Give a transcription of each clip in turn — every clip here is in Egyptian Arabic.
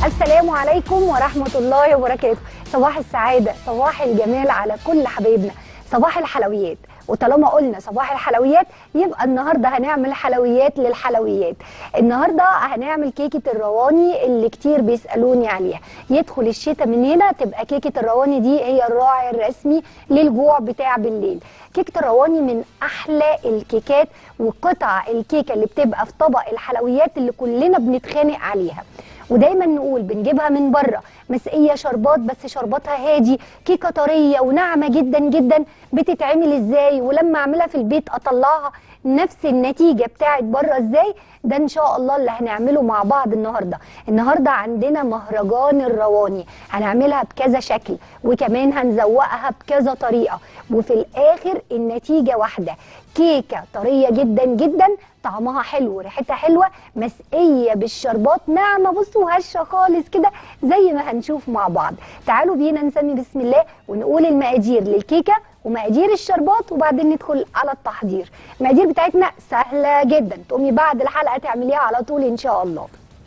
السلام عليكم ورحمة الله وبركاته صباح السعادة صباح الجمال على كل حبايبنا صباح الحلويات وطالما قلنا صباح الحلويات يبقى النهارده هنعمل حلويات للحلويات النهارده هنعمل كيكه الرواني اللي كتير بيسالوني عليها يدخل الشتاء من هنا تبقى كيكه الرواني دي هي الراعي الرسمي للجوع بتاع بالليل كيكه الرواني من احلى الكيكات وقطع الكيكه اللي بتبقى في طبق الحلويات اللي كلنا بنتخانق عليها ودايما نقول بنجيبها من بره مسقيه شربات بس شرباتها هادي كيكه طريه وناعمه جدا جدا بتتعمل ازاي ولما اعملها في البيت اطلعها نفس النتيجه بتاعت بره ازاي ده ان شاء الله اللي هنعمله مع بعض النهارده النهارده عندنا مهرجان الرواني هنعملها بكذا شكل وكمان هنزوقها بكذا طريقه وفي الاخر النتيجه واحده كيكه طريه جدا جدا طعمها حلو ريحتها حلوه مسقيه بالشربات ناعمه بصوا هشه خالص كده زي ما هنشوف مع بعض تعالوا بينا نسمي بسم الله ونقول المقادير للكيكه ومقادير الشربات وبعدين ندخل على التحضير المقادير بتاعتنا سهله جدا تقومي بعد الحلقه تعمليها على طول ان شاء الله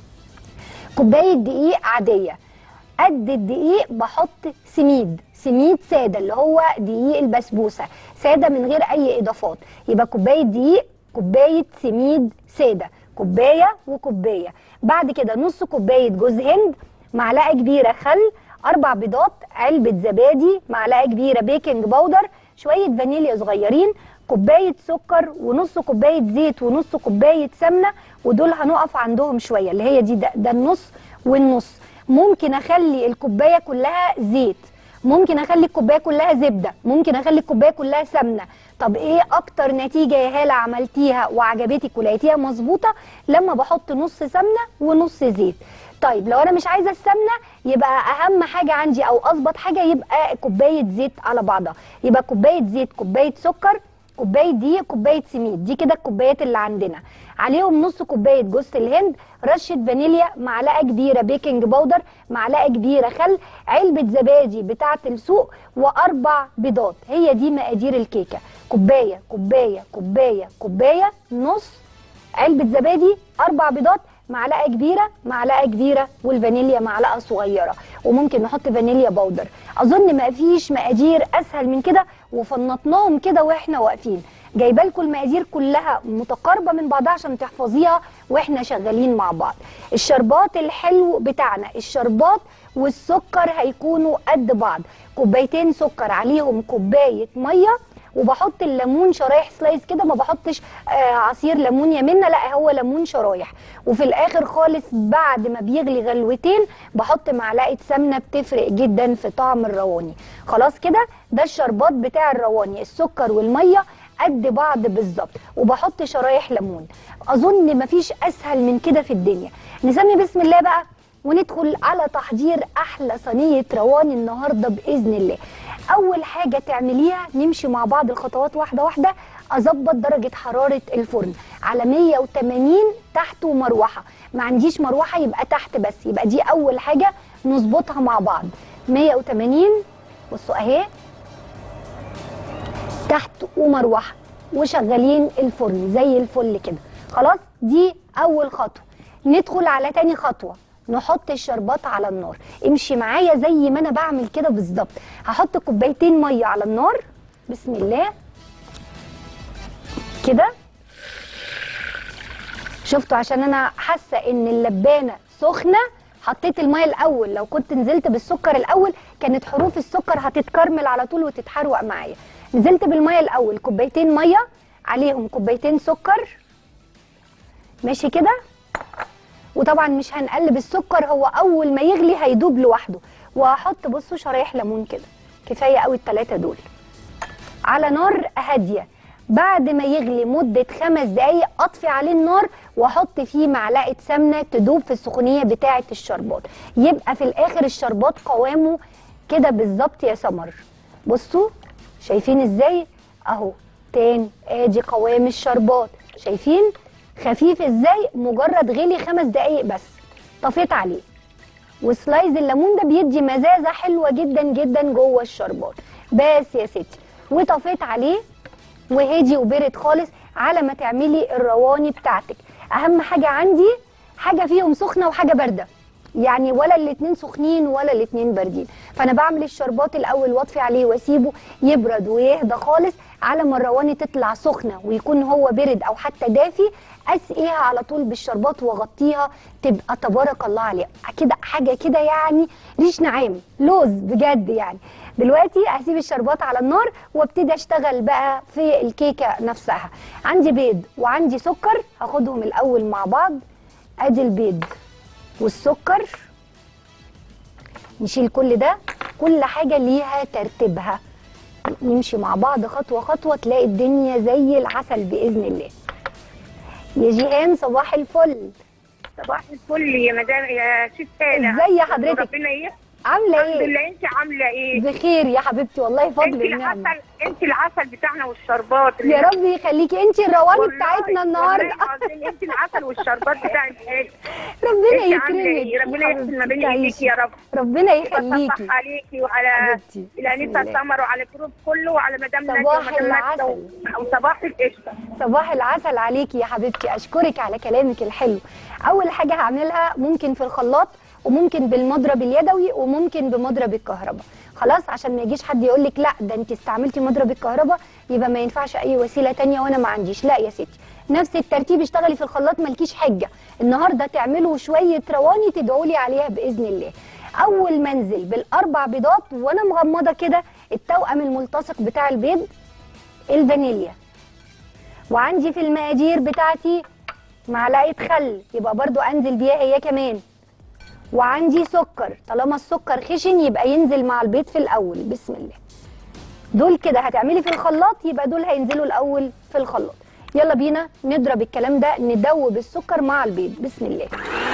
كوبايه دقيق عاديه قد الدقيق بحط سميد سميد ساده اللي هو دقيق البسبوسه ساده من غير اي اضافات يبقى كوبايه دقيق كوبايه سميد ساده كوبايه وكوبايه بعد كده نص كوبايه جوز هند معلقه كبيره خل اربع بيضات علبه زبادي معلقه كبيره بيكنج باودر شويه فانيليا صغيرين كوبايه سكر ونص كوبايه زيت ونص كوبايه سمنه ودول هنقف عندهم شويه اللي هي دي ده, ده النص والنص ممكن اخلي الكوبايه كلها زيت ممكن اخلي الكوبايه كلها زبده ممكن اخلي الكوبايه كلها سمنه طب ايه اكتر نتيجه يا هاله عملتيها وعجبتك ولقيتيها مظبوطه لما بحط نص سمنه ونص زيت طيب لو انا مش عايزه السمنه يبقى اهم حاجه عندي او اظبط حاجه يبقى كوبايه زيت على بعضها يبقى كوبايه زيت كوبايه سكر كوبايه دقيق كوبايه سميد دي كده الكوبايات اللي عندنا عليهم نص كوبايه جوز الهند رشه فانيليا معلقه كبيره بيكنج باودر معلقه كبيره خل علبه زبادي بتاعه السوق واربع بيضات هي دي مقادير الكيكه كوبايه كوبايه كوبايه كوبايه نص علبه زبادي اربع بيضات معلقه كبيره معلقه كبيره والفانيليا معلقه صغيره وممكن نحط فانيليا باودر اظن ما فيش مقادير اسهل من كده وفنطناهم كده واحنا واقفين جايبه لكم المقادير كلها متقاربه من بعضها عشان تحفظيها واحنا شغالين مع بعض الشربات الحلو بتاعنا الشربات والسكر هيكونوا قد بعض كوبايتين سكر عليهم كوبايه ميه وبحط الليمون شرايح سلايس كده ما بحطش آه عصير ليمون يمنا لا هو ليمون شرايح وفي الاخر خالص بعد ما بيغلي غلوتين بحط معلقه سمنه بتفرق جدا في طعم الرواني خلاص كده ده الشربات بتاع الرواني السكر والميه قد بعض بالظبط وبحط شرايح ليمون اظن مفيش اسهل من كده في الدنيا نسمي بسم الله بقى وندخل على تحضير احلى صينيه رواني النهارده باذن الله اول حاجه تعمليها نمشي مع بعض الخطوات واحده واحده اظبط درجه حراره الفرن على 180 تحت ومروحه ما عنديش مروحه يبقى تحت بس يبقى دي اول حاجه نظبطها مع بعض 180 بصوا اهي تحت ومروحه وشغالين الفرن زي الفل كده خلاص دي اول خطوه ندخل على تاني خطوه نحط الشربات على النار امشي معايا زي ما انا بعمل كده بالظبط هحط كوبايتين ميه على النار بسم الله كده شفتوا عشان انا حاسه ان اللبانه سخنه حطيت الميه الاول لو كنت نزلت بالسكر الاول كانت حروف السكر هتتكرمل على طول وتتحروق معايا نزلت بالميه الاول كوبايتين ميه عليهم كوبايتين سكر ماشي كده وطبعا مش هنقلب السكر هو اول ما يغلي هيدوب لوحده وهحط بصوا شرايح ليمون كده كفايه قوي الثلاثه دول على نار هاديه بعد ما يغلي مده خمس دقايق اطفي عليه النار واحط فيه معلقه سمنه تدوب في السخونيه بتاعه الشربات يبقى في الاخر الشربات قوامه كده بالظبط يا سمر بصوا شايفين ازاي اهو تاني ادي قوام الشربات شايفين خفيف ازاي مجرد غلي خمس دقايق بس طفيت عليه وسلايز الليمون ده بيدي مزازه حلوه جدا جدا جوه الشربات بس يا ستي وطفيت عليه وهدي وبرد خالص على ما تعملي الرواني بتاعتك اهم حاجه عندي حاجه فيهم سخنه وحاجه بارده يعني ولا الاتنين سخنين ولا الاتنين باردين فانا بعمل الشربات الاول واطفي عليه واسيبه يبرد ويهدى خالص على ما الرواني تطلع سخنه ويكون هو برد او حتى دافي اسقيها على طول بالشربات واغطيها تبقى تبارك الله عليها كده حاجه كده يعني ريش نعام لوز بجد يعني دلوقتي هسيب الشربات على النار وابتدي اشتغل بقى في الكيكه نفسها عندي بيض وعندي سكر هاخدهم الاول مع بعض ادي البيض والسكر نشيل كل ده كل حاجه ليها ترتيبها نمشي مع بعض خطوه خطوه تلاقي الدنيا زي العسل باذن الله يا جيهان صباح الفل صباح الفل يا مدام يا ست هاله ازي حضرتك؟ ربنا ايه عامله الحمد ايه لله انت عامله ايه بخير يا حبيبتي والله انت فضل النعمه العسل انت العسل بتاعنا والشربات يا رب يخليكي انت الرواني والله- بتاعتنا النهارده والله العظيم انت العسل والشربات بتاع الحاج ربنا انت عامله ايه يكرمك ربنا يحسن ما بين حبيبتي ايديك يا رب رببنا يخليكي ويصبح عليكي وعلى حبيبتي، بسم الانسه الله. سمر وعلى الجروب كله وعلى مدام ناديه صباح ومدام ماجده و- وصباح القشطه صباح العسل عليكي يا حبيبتي اشكرك على كلامك الحلو اول حاجه هعملها ممكن في الخلاط وممكن بالمضرب اليدوي وممكن بمضرب الكهرباء خلاص عشان ما يجيش حد يقول لك لا ده انت استعملتي مضرب الكهرباء يبقى ما ينفعش اي وسيله تانية وانا ما عنديش لا يا ستي نفس الترتيب اشتغلي في الخلاط مالكيش حجه النهارده تعملوا شويه رواني تدعوا لي عليها باذن الله اول ما انزل بالاربع بيضات وانا مغمضه كده التوأم الملتصق بتاع البيض الفانيليا وعندي في المقادير بتاعتي معلقه خل يبقى برضو انزل بيها هي كمان وعندي سكر طالما السكر خشن يبقى ينزل مع البيض في الاول بسم الله دول كده هتعملي في الخلاط يبقى دول هينزلوا الاول في الخلاط يلا بينا نضرب الكلام ده ندوب السكر مع البيض بسم الله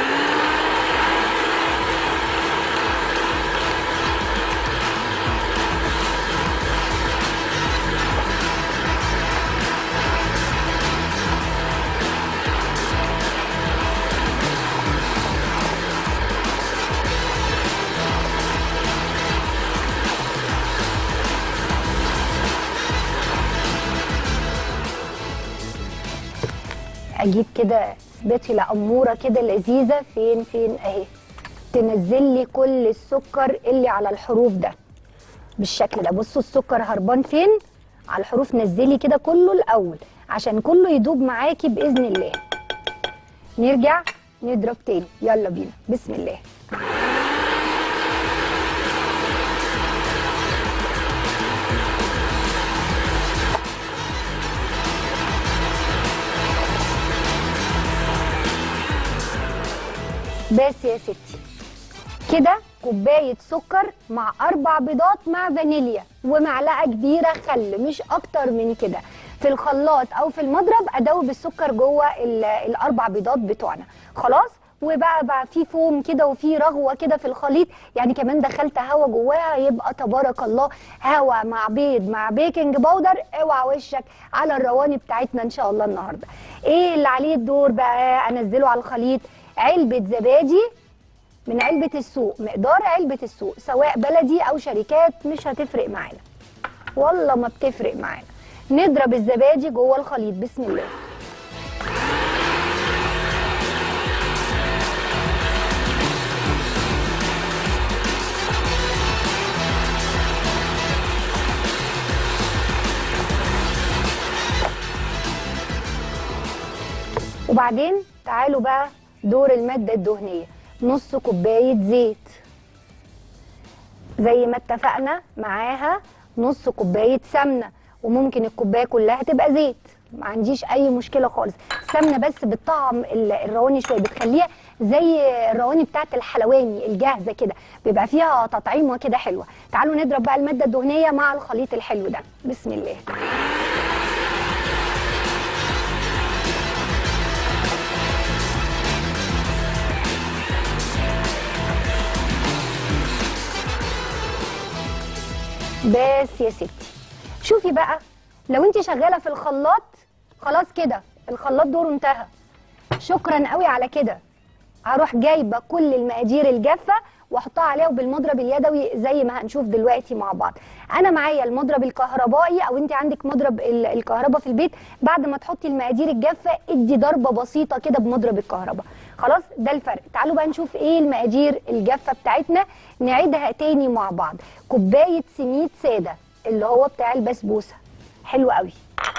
اجيب كده سباتولا اموره كده لذيذه فين فين اهي تنزل لي كل السكر اللي على الحروف ده بالشكل ده بصوا السكر هربان فين على الحروف نزلي كده كله الاول عشان كله يدوب معاكي باذن الله نرجع نضرب تاني يلا بينا بسم الله بس يا ستي كده كوبايه سكر مع اربع بيضات مع فانيليا ومعلقه كبيره خل مش اكتر من كده في الخلاط او في المضرب ادوب السكر جوه ال- الاربع بيضات بتوعنا خلاص وبقى بقى في فوم كده وفي رغوه كده في الخليط يعني كمان دخلت هوا جواها يبقى تبارك الله هوا مع بيض مع بيكنج باودر اوعى وشك على الرواني بتاعتنا ان شاء الله النهارده ايه اللي عليه الدور بقى انزله على الخليط علبه زبادي من علبة السوق مقدار علبة السوق سواء بلدي أو شركات مش هتفرق معانا والله ما بتفرق معانا نضرب الزبادي جوه الخليط بسم الله وبعدين تعالوا بقى دور المادة الدهنية نص كوباية زيت زي ما اتفقنا معاها نص كوباية سمنة وممكن الكوباية كلها تبقى زيت ما عنديش اي مشكلة خالص السمنة بس بتطعم ال- الرواني شوية بتخليها زي الرواني بتاعت الحلواني الجاهزة كده بيبقى فيها تطعيمة كده حلوة تعالوا نضرب بقى المادة الدهنية مع الخليط الحلو ده بسم الله بس يا ستي شوفي بقى لو انت شغاله في الخلاط خلاص كده الخلاط دوره انتهى شكرا قوي على كده هروح جايبه كل المقادير الجافه واحطها عليها بالمضرب اليدوي زي ما هنشوف دلوقتي مع بعض انا معايا المضرب الكهربائي او انت عندك مضرب ال- الكهرباء في البيت بعد ما تحطي المقادير الجافه ادي ضربه بسيطه كده بمضرب الكهرباء خلاص ده الفرق تعالوا بقى نشوف ايه المقادير الجافه بتاعتنا نعيدها تاني مع بعض كوبايه سميد ساده اللي هو بتاع البسبوسه حلو قوي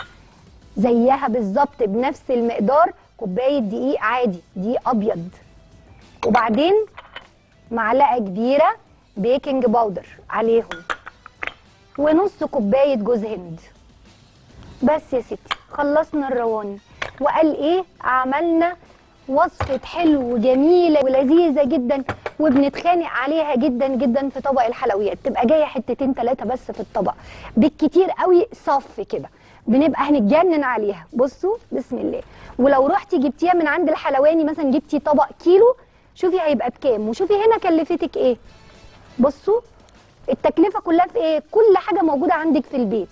زيها بالظبط بنفس المقدار كوبايه دقيق عادي دقيق ابيض وبعدين معلقه كبيره بيكنج باودر عليهم ونص كوبايه جوز هند بس يا ستي خلصنا الرواني وقال ايه عملنا وصفة حلو جميلة ولذيذة جدا وبنتخانق عليها جدا جدا في طبق الحلويات تبقى جاية حتتين ثلاثة بس في الطبق بالكتير قوي صف كده بنبقى هنتجنن عليها بصوا بسم الله ولو رحتي جبتيها من عند الحلواني مثلا جبتي طبق كيلو شوفي هيبقى بكام وشوفي هنا كلفتك ايه بصوا التكلفة كلها في ايه كل حاجة موجودة عندك في البيت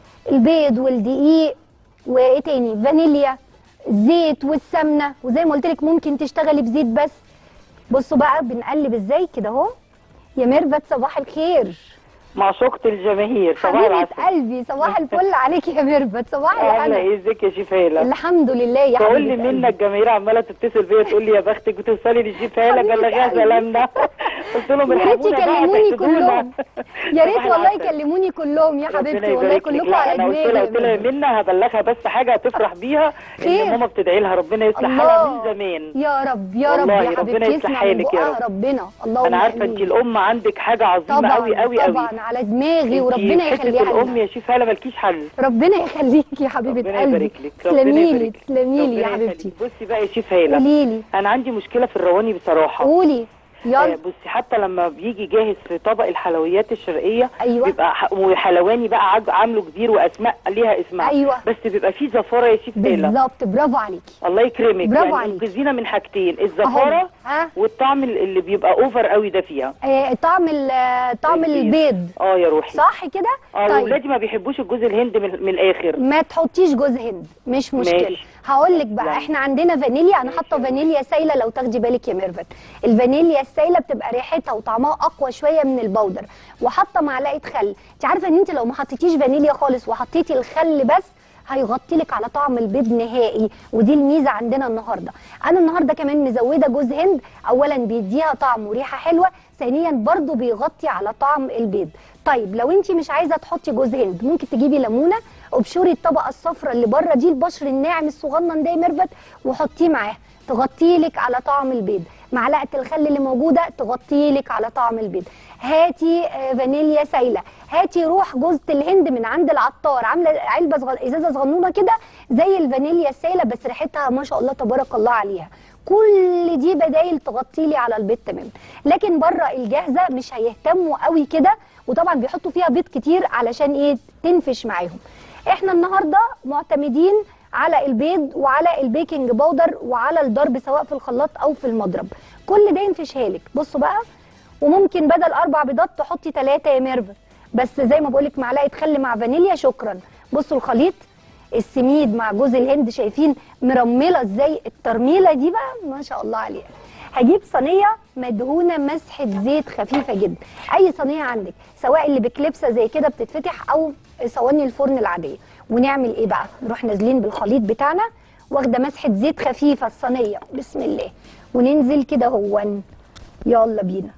البيض والدقيق وايه تاني فانيليا الزيت والسمنه وزي ما قلت لك ممكن تشتغلي بزيت بس بصوا بقى بنقلب ازاي كده اهو يا ميرفت صباح الخير معشوقة الجماهير صباح حبيبه العسل قلبي صباح الفل عليكي يا ميرفت صباح عاملة الهنا ايه ازيك يا شيف هالة الحمد لله يا تقول لي حبيبه منا قلبي. الجماهير عمالة تتصل بيا تقول لي يا بختك وتوصلي للشيف هالة حبيبة بلغيها قلبي. سلامنا قلت لهم يا ريت الحقونا بقى يكلموني تحسدونا. كلهم يا ريت صباح والله العسل. يكلموني كلهم يا ربنا حبيبتي والله يبارك لك. كلكم لا، على انا قلت دماغي لها يا قلت لها ميرفت. منا هبلغها بس حاجة تفرح بيها خير. ان ماما بتدعي لها ربنا يصلح حالها من زمان يا رب يا رب والله يا ربنا حبيبتي يصلح يسمع من حالك يا بقها رب. ربنا اللهم انا عارفة انت آمين. الام عندك حاجة عظيمة طبعا قوي قوي قوي طبعا على دماغي انت وربنا حتة يخليها الام لنا يا شيف هالة مالكيش حل ربنا يخليكي يا حبيبه ربنا قلبي يبارك لك ربنا تسلمي لي يبارك لك. تسلمي لي يا ربنا حبيبتي يخليك. بصي بقى يا شيف هالة قولي لي انا عندي مشكله في الرواني بصراحه قولي آه، يلا بصي حتى لما بيجي جاهز في طبق الحلويات الشرقيه أيوة. بيبقى ح- وحلواني بقى عج- عامله كبير واسماء ليها اسمها أيوة. بس بيبقى فيه زفاره يا شيف هالة بالظبط برافو عليكي الله يكرمك برافو يعني عليكي. انقذينا من حاجتين أهو. الزفاره ها والطعم ال- اللي بيبقى اوفر قوي ده فيها آه طعم ال- آه، طعم البيض. البيض اه يا روحي صح كده اه طيب واولادي ما بيحبوش الجوز الهند من, من الاخر ما تحطيش جوز هند مش مشكله ماشي. هقول لك بقى لا. احنا عندنا فانيليا انا ماشي حاطه يا فانيليا سايله لو تاخدي بالك يا ميرفت الفانيليا السايله بتبقى ريحتها وطعمها اقوى شويه من البودر وحاطه معلقه خل انت عارفه ان انت لو ما حطيتيش فانيليا خالص وحطيتي الخل بس هيغطي لك على طعم البيض نهائي ودي الميزه عندنا النهارده انا النهارده كمان مزوده جوز هند اولا بيديها طعم وريحه حلوه ثانيا برضو بيغطي على طعم البيض طيب لو انت مش عايزه تحطي جوز هند ممكن تجيبي ليمونه ابشري الطبقه الصفراء اللي بره دي البشر الناعم الصغنن ده يا ميرفت وحطيه معاه تغطي لك على طعم البيض معلقه الخل اللي موجوده تغطي لك على طعم البيض هاتي آه، فانيليا سايله هاتي روح جوزة الهند من عند العطار عامله علبه صغ... ازازه صغنونه كده زي الفانيليا السايله بس ريحتها ما شاء الله تبارك الله عليها كل دي بدايل تغطي لي على البيض تمام لكن بره الجاهزه مش هيهتموا قوي كده وطبعا بيحطوا فيها بيض كتير علشان ايه تنفش معاهم احنا النهارده معتمدين على البيض وعلى البيكنج باودر وعلى الضرب سواء في الخلاط او في المضرب كل ده ينفشها لك بصوا بقى وممكن بدل اربع بيضات تحطي ثلاثه يا ميرفت بس زي ما بقولك معلقه خل مع فانيليا شكرا بصوا الخليط السميد مع جوز الهند شايفين مرمله ازاي الترميله دي بقى ما شاء الله عليها هجيب صينيه مدهونه مسحه زيت خفيفه جدا اي صينيه عندك سواء اللي بكليبسه زي كده بتتفتح او صواني الفرن العاديه ونعمل ايه بقى نروح نازلين بالخليط بتاعنا واخده مسحه زيت خفيفه الصينيه بسم الله وننزل كده هون يلا بينا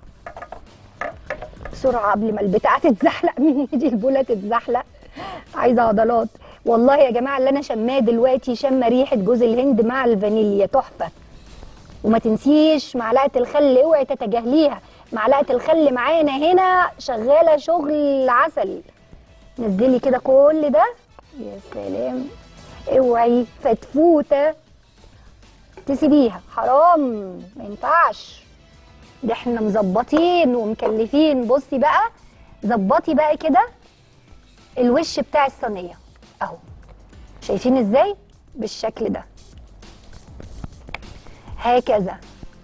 بسرعه قبل ما البتاعه تتزحلق من ايدي البوله تتزحلق عايزه عضلات والله يا جماعه اللي انا شماه دلوقتي شم ريحه جوز الهند مع الفانيليا تحفه وما تنسيش معلقه الخل اوعي تتجاهليها معلقه الخل معانا هنا شغاله شغل عسل نزلي كده كل ده يا سلام اوعي فتفوته تسيبيها حرام ما ينفعش ده احنا مظبطين ومكلفين بصي بقى ظبطي بقى كده الوش بتاع الصينيه اهو شايفين ازاي بالشكل ده هكذا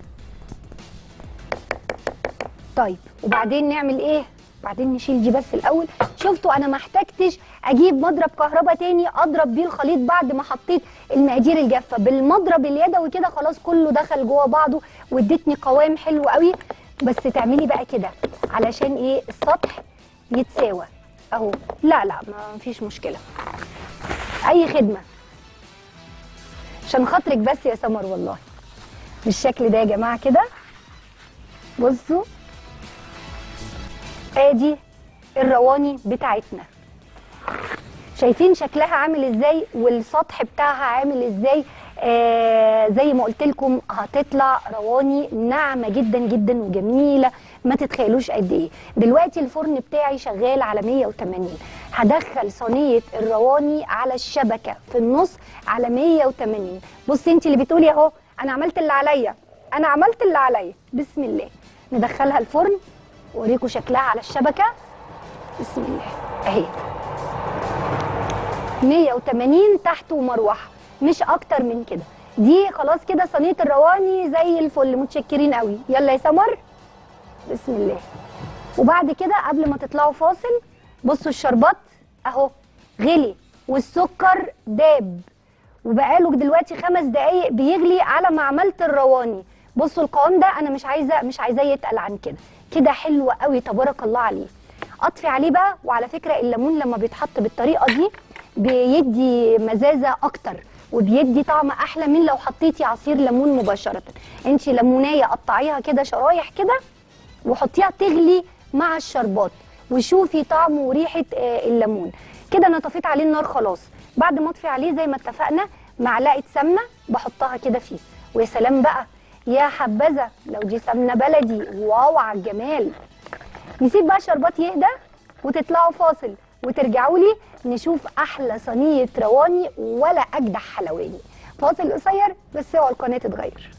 طيب وبعدين نعمل ايه بعدين نشيل دي بس الاول شفتوا انا ما احتجتش اجيب مضرب كهرباء تاني اضرب بيه الخليط بعد ما حطيت المقادير الجافه بالمضرب اليدوي كده خلاص كله دخل جوه بعضه وادتني قوام حلو قوي بس تعملي بقى كده علشان ايه السطح يتساوى اهو لا لا ما فيش مشكله اي خدمه عشان خاطرك بس يا سمر والله بالشكل ده يا جماعه كده بصوا ادي الرواني بتاعتنا شايفين شكلها عامل ازاي والسطح بتاعها عامل ازاي آه زي ما قلت لكم هتطلع رواني ناعمه جدا جدا وجميله ما تتخيلوش قد ايه دلوقتي الفرن بتاعي شغال على 180 هدخل صينيه الرواني على الشبكه في النص على 180 بصي انت اللي بتقولي اهو انا عملت اللي عليا انا عملت اللي عليا بسم الله ندخلها الفرن اوريكم شكلها على الشبكه بسم الله اهي 180 تحت ومروحه مش اكتر من كده دي خلاص كده صينيه الرواني زي الفل متشكرين قوي يلا يا سمر بسم الله وبعد كده قبل ما تطلعوا فاصل بصوا الشربات اهو غلي والسكر داب وبقاله دلوقتي خمس دقايق بيغلي على ما عملت الرواني بصوا القوام ده انا مش عايزه مش عايزاه يتقل عن كده كده حلو قوي تبارك الله عليه اطفي عليه بقى وعلى فكره الليمون لما بيتحط بالطريقه دي بيدي مزازه اكتر وبيدي طعم احلى من لو حطيتي عصير ليمون مباشره انت ليمونيه قطعيها كده شرايح كده وحطيها تغلي مع الشربات وشوفي طعم وريحه آه، الليمون كده انا طفيت عليه النار خلاص بعد ما اطفي عليه زي ما اتفقنا معلقه سمنه بحطها كده فيه ويا سلام بقى يا حبذا لو دي سمنه بلدي واو على الجمال نسيب بقى الشربات يهدى وتطلعوا فاصل وترجعوا لي نشوف احلى صينيه رواني ولا اجدع حلواني فاصل قصير بس اوعوا القناه تتغير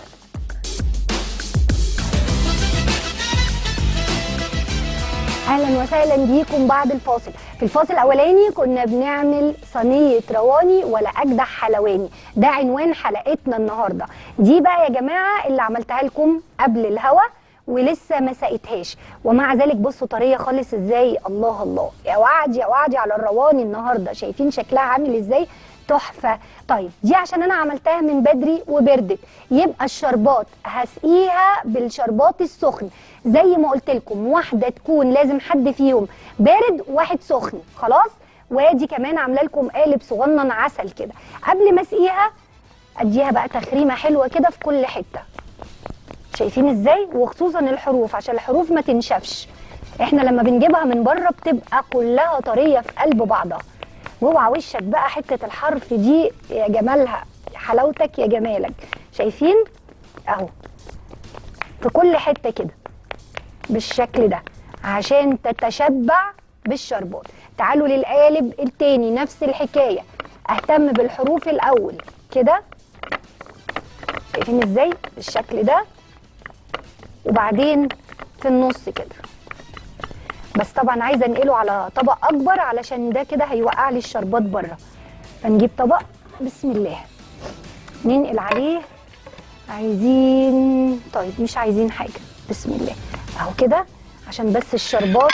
اهلا وسهلا بيكم بعد الفاصل في الفاصل الاولاني كنا بنعمل صينيه رواني ولا اجدع حلواني ده عنوان حلقتنا النهارده دي بقى يا جماعه اللي عملتها لكم قبل الهوا ولسه ما سقيتهاش ومع ذلك بصوا طريه خالص ازاي الله الله يا وعدي يا وعدي على الرواني النهارده شايفين شكلها عامل ازاي تحفه طيب دي عشان انا عملتها من بدري وبردت يبقى الشربات هسقيها بالشربات السخن زي ما قلت لكم واحده تكون لازم حد فيهم بارد وواحد سخن خلاص وادي كمان عامله لكم قالب صغنن عسل كده قبل ما اسقيها اديها بقى تخريمه حلوه كده في كل حته شايفين ازاي وخصوصا الحروف عشان الحروف ما تنشفش احنا لما بنجيبها من بره بتبقى كلها طريه في قلب بعضها واوعى وشك بقى حته الحرف دي يا جمالها يا حلاوتك يا جمالك شايفين اهو في كل حته كده بالشكل ده عشان تتشبع بالشربات تعالوا للقالب التاني نفس الحكايه اهتم بالحروف الاول كده شايفين ازاي بالشكل ده وبعدين في النص كده بس طبعا عايزه انقله على طبق اكبر علشان ده كده هيوقع لي الشربات بره فنجيب طبق بسم الله ننقل عليه عايزين طيب مش عايزين حاجه بسم الله اهو كده عشان بس الشربات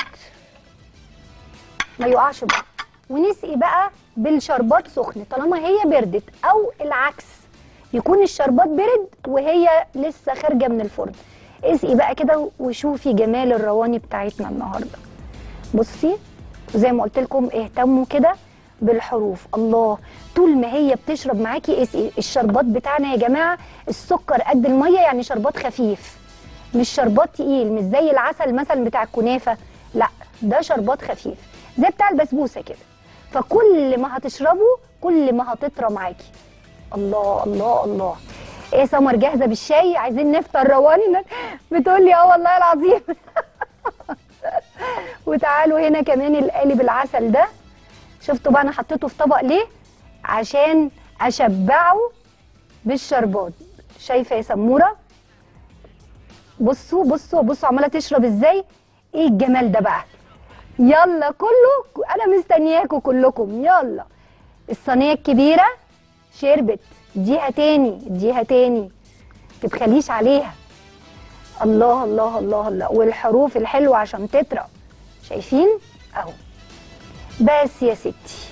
ما يقعش بقى ونسقي بقى بالشربات سخن طالما هي بردت او العكس يكون الشربات برد وهي لسه خارجه من الفرن اسقي بقى كده وشوفي جمال الرواني بتاعتنا النهارده بصي زي ما قلت لكم اهتموا كده بالحروف الله طول ما هي بتشرب معاكي اسقي الشربات بتاعنا يا جماعه السكر قد الميه يعني شربات خفيف مش شربات تقيل مش زي العسل مثلا بتاع الكنافه لا ده شربات خفيف زي بتاع البسبوسه كده فكل ما هتشربه كل ما هتطرى معاكي الله الله الله ايه يا سمر جاهزه بالشاي عايزين نفطر رواني بتقول لي اه والله العظيم وتعالوا هنا كمان القالب العسل ده شفتوا بقى انا حطيته في طبق ليه عشان اشبعه بالشربات شايفه يا سموره بصوا بصوا بصوا عماله تشرب ازاي ايه الجمال ده بقى يلا كله انا مستنياكم كلكم يلا الصينيه الكبيره شربت اديها تاني اديها تاني تبخليش عليها الله الله الله الله والحروف الحلوه عشان تطرى شايفين اهو بس يا ستي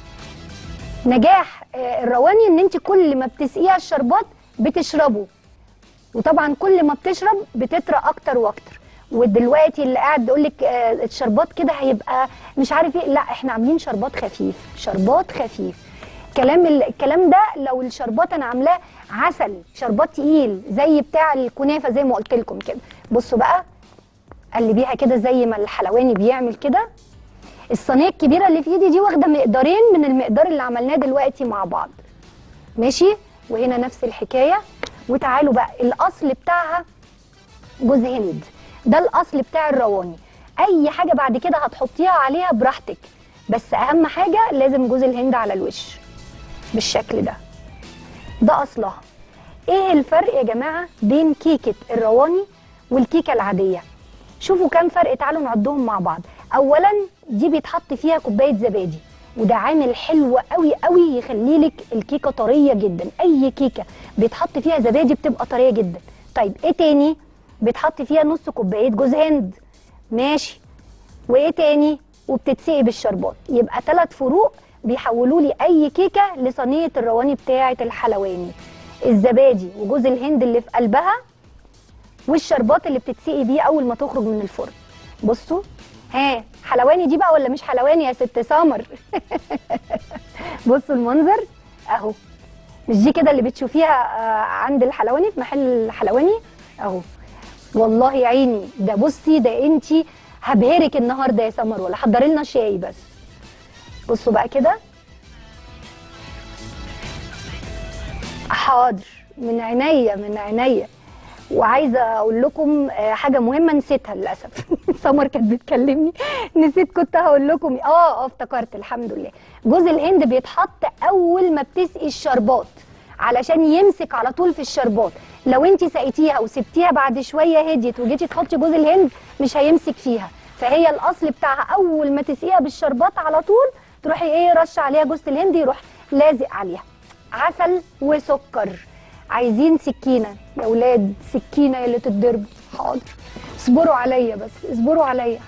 نجاح آه، الرواني ان انت كل ما بتسقيها الشربات بتشربه وطبعا كل ما بتشرب بتطرى اكتر واكتر ودلوقتي اللي قاعد يقول لك آه، الشربات كده هيبقى مش عارف ايه لا احنا عاملين شربات خفيف شربات خفيف كلام ال- الكلام ده لو الشربات انا عاملاه عسل شربات تقيل زي بتاع الكنافه زي ما قلت لكم كده بصوا بقى قلبيها كده زي ما الحلواني بيعمل كده الصينيه الكبيره اللي في ايدي دي واخده مقدارين من المقدار اللي عملناه دلوقتي مع بعض ماشي وهنا نفس الحكايه وتعالوا بقى الاصل بتاعها جوز هند ده الاصل بتاع الرواني اي حاجه بعد كده هتحطيها عليها براحتك بس اهم حاجه لازم جوز الهند على الوش بالشكل ده ده اصلها ايه الفرق يا جماعه بين كيكه الرواني والكيكه العاديه شوفوا كام فرق تعالوا نعدهم مع بعض اولا دي بيتحط فيها كوبايه زبادي وده عامل حلو قوي قوي يخلي لك الكيكه طريه جدا اي كيكه بيتحط فيها زبادي بتبقى طريه جدا طيب ايه تاني بيتحط فيها نص كوبايه جوز هند ماشي وايه تاني وبتتسقي بالشربات يبقى ثلاث فروق بيحولوا لي اي كيكه لصينيه الرواني بتاعه الحلواني الزبادي وجوز الهند اللي في قلبها والشربات اللي بتتسقي بيه اول ما تخرج من الفرن بصوا ها حلواني دي بقى ولا مش حلواني يا ست سمر بصوا المنظر اهو مش دي كده اللي بتشوفيها آه، عند الحلواني في محل الحلواني اهو والله يا عيني ده بصي ده انتي هبهرك النهارده يا سمر ولا حضري لنا شاي بس بصوا بقى كده حاضر من عينيا من عينيا وعايزه اقول لكم آه، حاجه مهمه نسيتها للاسف سمر كانت بتكلمني نسيت كنت هقول لكم اه اه افتكرت الحمد لله جوز الهند بيتحط اول ما بتسقي الشربات علشان يمسك على طول في الشربات لو انت سقيتيها وسبتيها بعد شويه هديت وجيتي تحطي جوز الهند مش هيمسك فيها فهي الاصل بتاعها اول ما تسقيها بالشربات على طول تروحي ايه رش عليها جوز الهند يروح لازق عليها عسل وسكر عايزين سكينه يا ولاد سكينه اللي تتضرب حاضر اصبروا عليا بس اصبروا عليا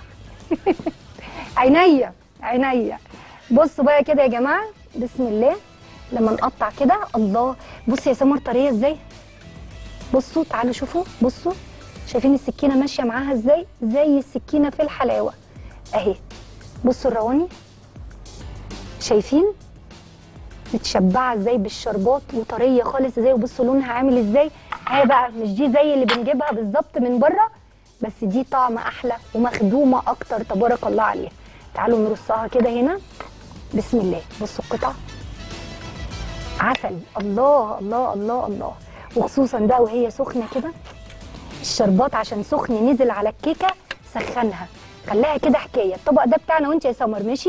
عينيا عينيا بصوا بقى كده يا جماعه بسم الله لما نقطع كده الله بصي يا سمر طريه ازاي بصوا تعالوا شوفوا بصوا شايفين السكينه ماشيه معاها ازاي زي السكينه في الحلاوه اهي بصوا الرواني شايفين متشبعه ازاي بالشربات وطريه خالص ازاي وبصوا لونها عامل ازاي هي بقى مش دي زي اللي بنجيبها بالظبط من بره بس دي طعم احلى ومخدومه اكتر تبارك الله عليها تعالوا نرصها كده هنا بسم الله بصوا القطع عسل الله الله الله الله وخصوصا بقى وهي سخنه كده الشربات عشان سخن نزل على الكيكه سخنها خلاها كده حكايه الطبق ده بتاعنا وانت يا سمر ماشي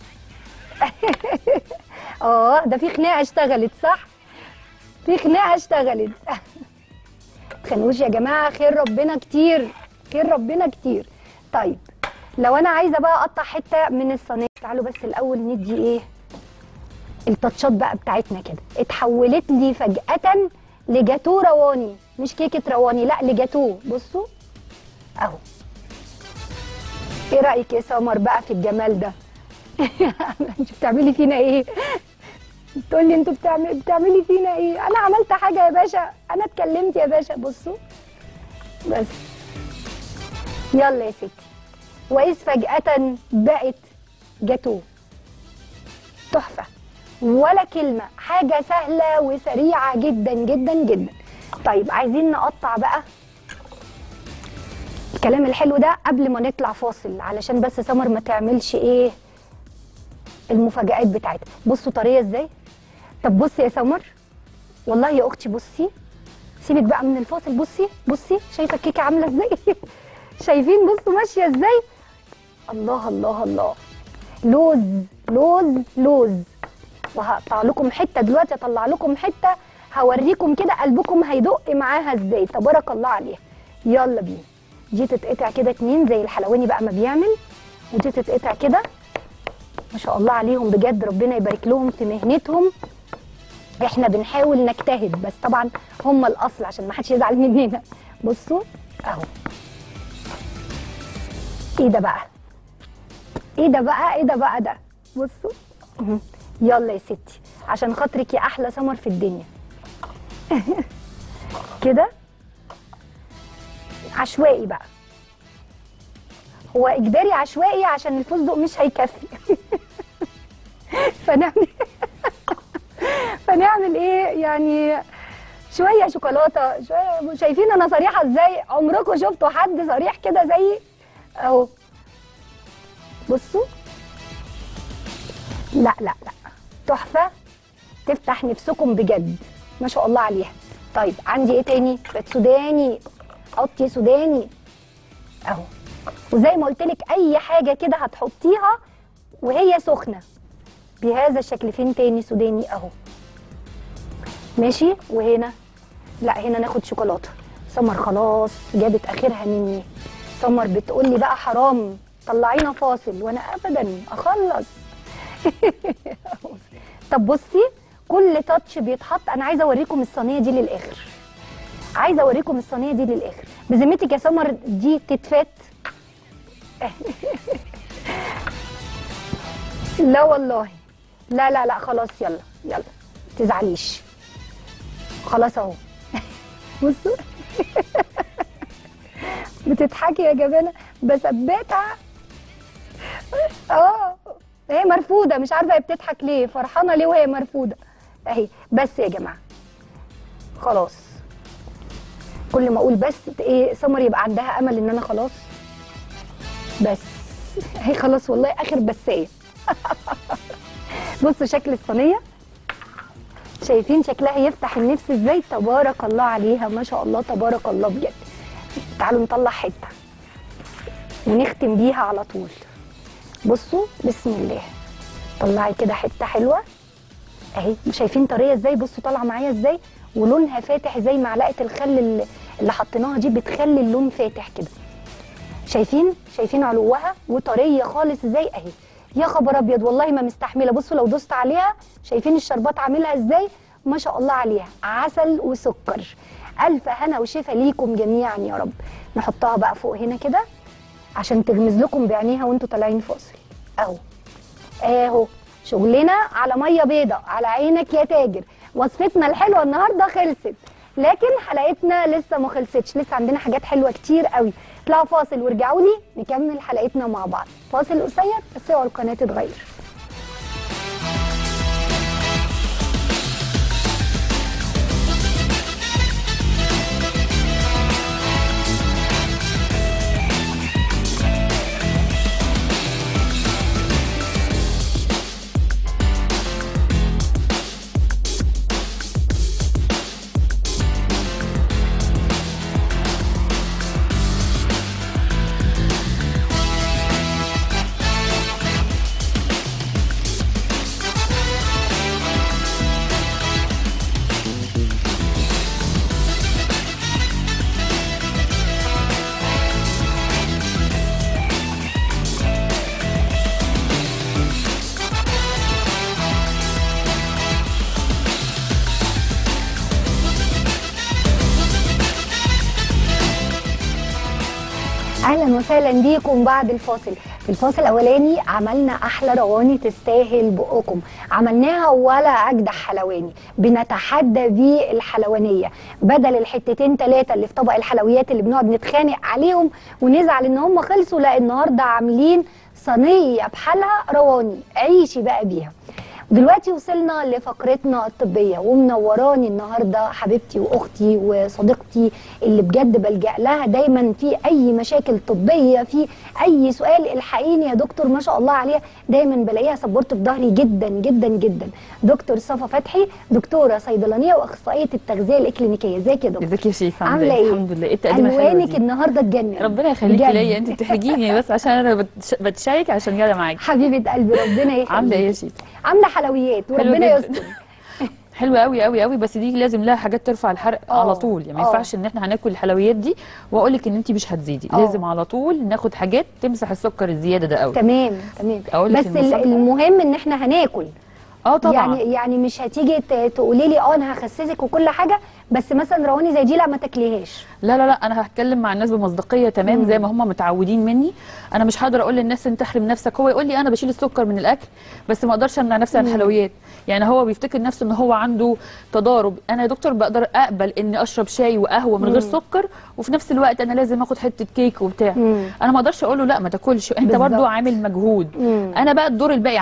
اه ده في خناقه اشتغلت صح في خناقه اشتغلت تخنوش يا جماعه خير ربنا كتير خير ربنا كتير طيب لو انا عايزه بقى اقطع حته من الصينيه تعالوا بس الاول ندي ايه التاتشات بقى بتاعتنا كده اتحولت لي فجاه لجاتو رواني مش كيكه رواني لا لجاتو بصوا اهو ايه رايك يا سمر بقى في الجمال ده انت بتعملي فينا ايه تقول لي انتوا بتعمل بتعملي فينا ايه انا عملت حاجه يا باشا انا اتكلمت يا باشا بصوا بس يلا يا ستي واذ فجاه بقت جاتوه تحفه ولا كلمه حاجه سهله وسريعه جدا جدا جدا طيب عايزين نقطع بقى الكلام الحلو ده قبل ما نطلع فاصل علشان بس سمر ما تعملش ايه المفاجآت بتاعتها بصوا طريه ازاي طب بصي يا سمر والله يا اختي بصي سيبك بقى من الفاصل بصي بصي شايفه الكيكه عامله ازاي شايفين بصوا ماشيه ازاي الله الله الله لوز لوز لوز وهقطع لكم حته دلوقتي اطلع لكم حته هوريكم كده قلبكم هيدق معاها ازاي تبارك الله عليها يلا بينا دي تتقطع كده اتنين زي الحلواني بقى ما بيعمل ودي تتقطع كده ما شاء الله عليهم بجد ربنا يبارك لهم في مهنتهم احنا بنحاول نجتهد بس طبعا هم الاصل عشان ما حدش يزعل مننا بصوا اهو ايه ده بقى ايه ده بقى ايه ده بقى ده بصوا مهم. يلا يا ستي عشان خاطرك يا احلى سمر في الدنيا كده عشوائي بقى هو اجباري عشوائي عشان الفستق مش هيكفي فنعمل فنعمل ايه يعني شويه شوكولاته شويه شايفين انا صريحه ازاي عمركم شفتوا حد صريح كده زيي اهو بصوا لا لا لا تحفه تفتح نفسكم بجد ما شاء الله عليها طيب عندي ايه تاني بيت سوداني حطي سوداني اهو وزي ما قلت لك اي حاجه كده هتحطيها وهي سخنه بهذا الشكل فين تاني سوداني اهو ماشي وهنا لا هنا ناخد شوكولاته سمر خلاص جابت اخرها مني سمر بتقول لي بقى حرام طلعينا فاصل وانا ابدا اخلص طب بصي كل تاتش بيتحط انا عايزه اوريكم الصينيه دي للاخر عايزه اوريكم الصينيه دي للاخر بذمتك يا سمر دي تتفات لا والله لا لا لا خلاص يلا يلا تزعليش خلاص اهو بصوا بتضحكي يا جماعه بثبتها اه هي مرفوده مش عارفه هي بتضحك ليه فرحانه ليه وهي مرفوده اهي بس يا جماعه خلاص كل ما اقول بس ايه سمر يبقى عندها امل ان انا خلاص بس هي خلاص والله اخر بسايه بصوا شكل الصينيه شايفين شكلها يفتح النفس ازاي تبارك الله عليها ما شاء الله تبارك الله بجد تعالوا نطلع حته ونختم بيها على طول بصوا بسم الله طلعي كده حته حلوه اهي شايفين طريه ازاي بصوا طالعه معايا ازاي ولونها فاتح زي معلقه الخل اللي, اللي حطيناها دي بتخلي اللون فاتح كده شايفين شايفين علوها وطريه خالص ازاي اهي يا خبر ابيض والله ما مستحمله بصوا لو دوست عليها شايفين الشربات عاملها ازاي ما شاء الله عليها عسل وسكر الف هنا وشفا ليكم جميعا يا رب نحطها بقى فوق هنا كده عشان تغمز لكم بعينيها وانتوا طالعين فاصل اهو اهو شغلنا على ميه بيضة على عينك يا تاجر وصفتنا الحلوه النهارده خلصت لكن حلقتنا لسه ما خلصتش لسه عندنا حاجات حلوه كتير قوي اطلعوا فاصل وارجعوا لي نكمل حلقتنا مع بعض فاصل قصير بس اوعوا القناه تتغير اهلا وسهلا بيكم بعد الفاصل في الفاصل الاولاني عملنا احلى رواني تستاهل بقكم عملناها ولا اجدع حلواني بنتحدى بيه الحلوانيه بدل الحتتين ثلاثه اللي في طبق الحلويات اللي بنقعد نتخانق عليهم ونزعل ان هم خلصوا لا النهارده عاملين صينيه بحالها رواني عيشي بقى بيها دلوقتي وصلنا لفقرتنا الطبية ومنوراني النهاردة حبيبتي وأختي وصديقتي اللي بجد بلجأ لها دايما في أي مشاكل طبية في أي سؤال الحقيني يا دكتور ما شاء الله عليها دايما بلاقيها سبورت في ظهري جدا جدا جدا دكتور صفا فتحي دكتورة صيدلانية وأخصائية التغذية الإكلينيكية ازيك يا دكتور ازيك يا شيخ عاملة إيه؟ الحمد لله ايه التقديمه الحلوه ألوانك دي النهاردة تجنن ربنا يخليكي بجد. ليا انت بتحرجيني بس عشان انا بتش... بتشارك عشان جايه معاكي حبيبة قلبي ربنا يخليك عامله ايه يا شيخ عاملة حلويات وربنا جداً. يستر حلوه قوي قوي قوي بس دي لازم لها حاجات ترفع الحرق آه، على طول يعني ما آه. ينفعش ان احنا هناكل الحلويات دي واقول لك ان انت مش هتزيدي آه. لازم على طول ناخد حاجات تمسح السكر الزياده ده قوي تمام تمام أقول لك بس ال- المفاجأة؟ المهم ان احنا هناكل اه طبعا يعني يعني مش هتيجي ت- تقولي لي اه انا هخسسك وكل حاجه بس مثلا رواني زي دي لا ما تاكليهاش لا لا لا انا هتكلم مع الناس بمصداقيه تمام مم. زي ما هم متعودين مني انا مش هقدر اقول للناس انت تحرم نفسك هو يقول لي انا بشيل السكر من الاكل بس ما اقدرش امنع نفسي عن مم. الحلويات يعني هو بيفتكر نفسه ان هو عنده تضارب انا يا دكتور بقدر اقبل اني اشرب شاي وقهوه من غير مم. سكر وفي نفس الوقت انا لازم اخد حته كيك وبتاع مم. انا ما اقدرش اقول له لا ما تاكلش انت بالظبط. برضو عامل مجهود مم. انا بقى الدور الباقي عليا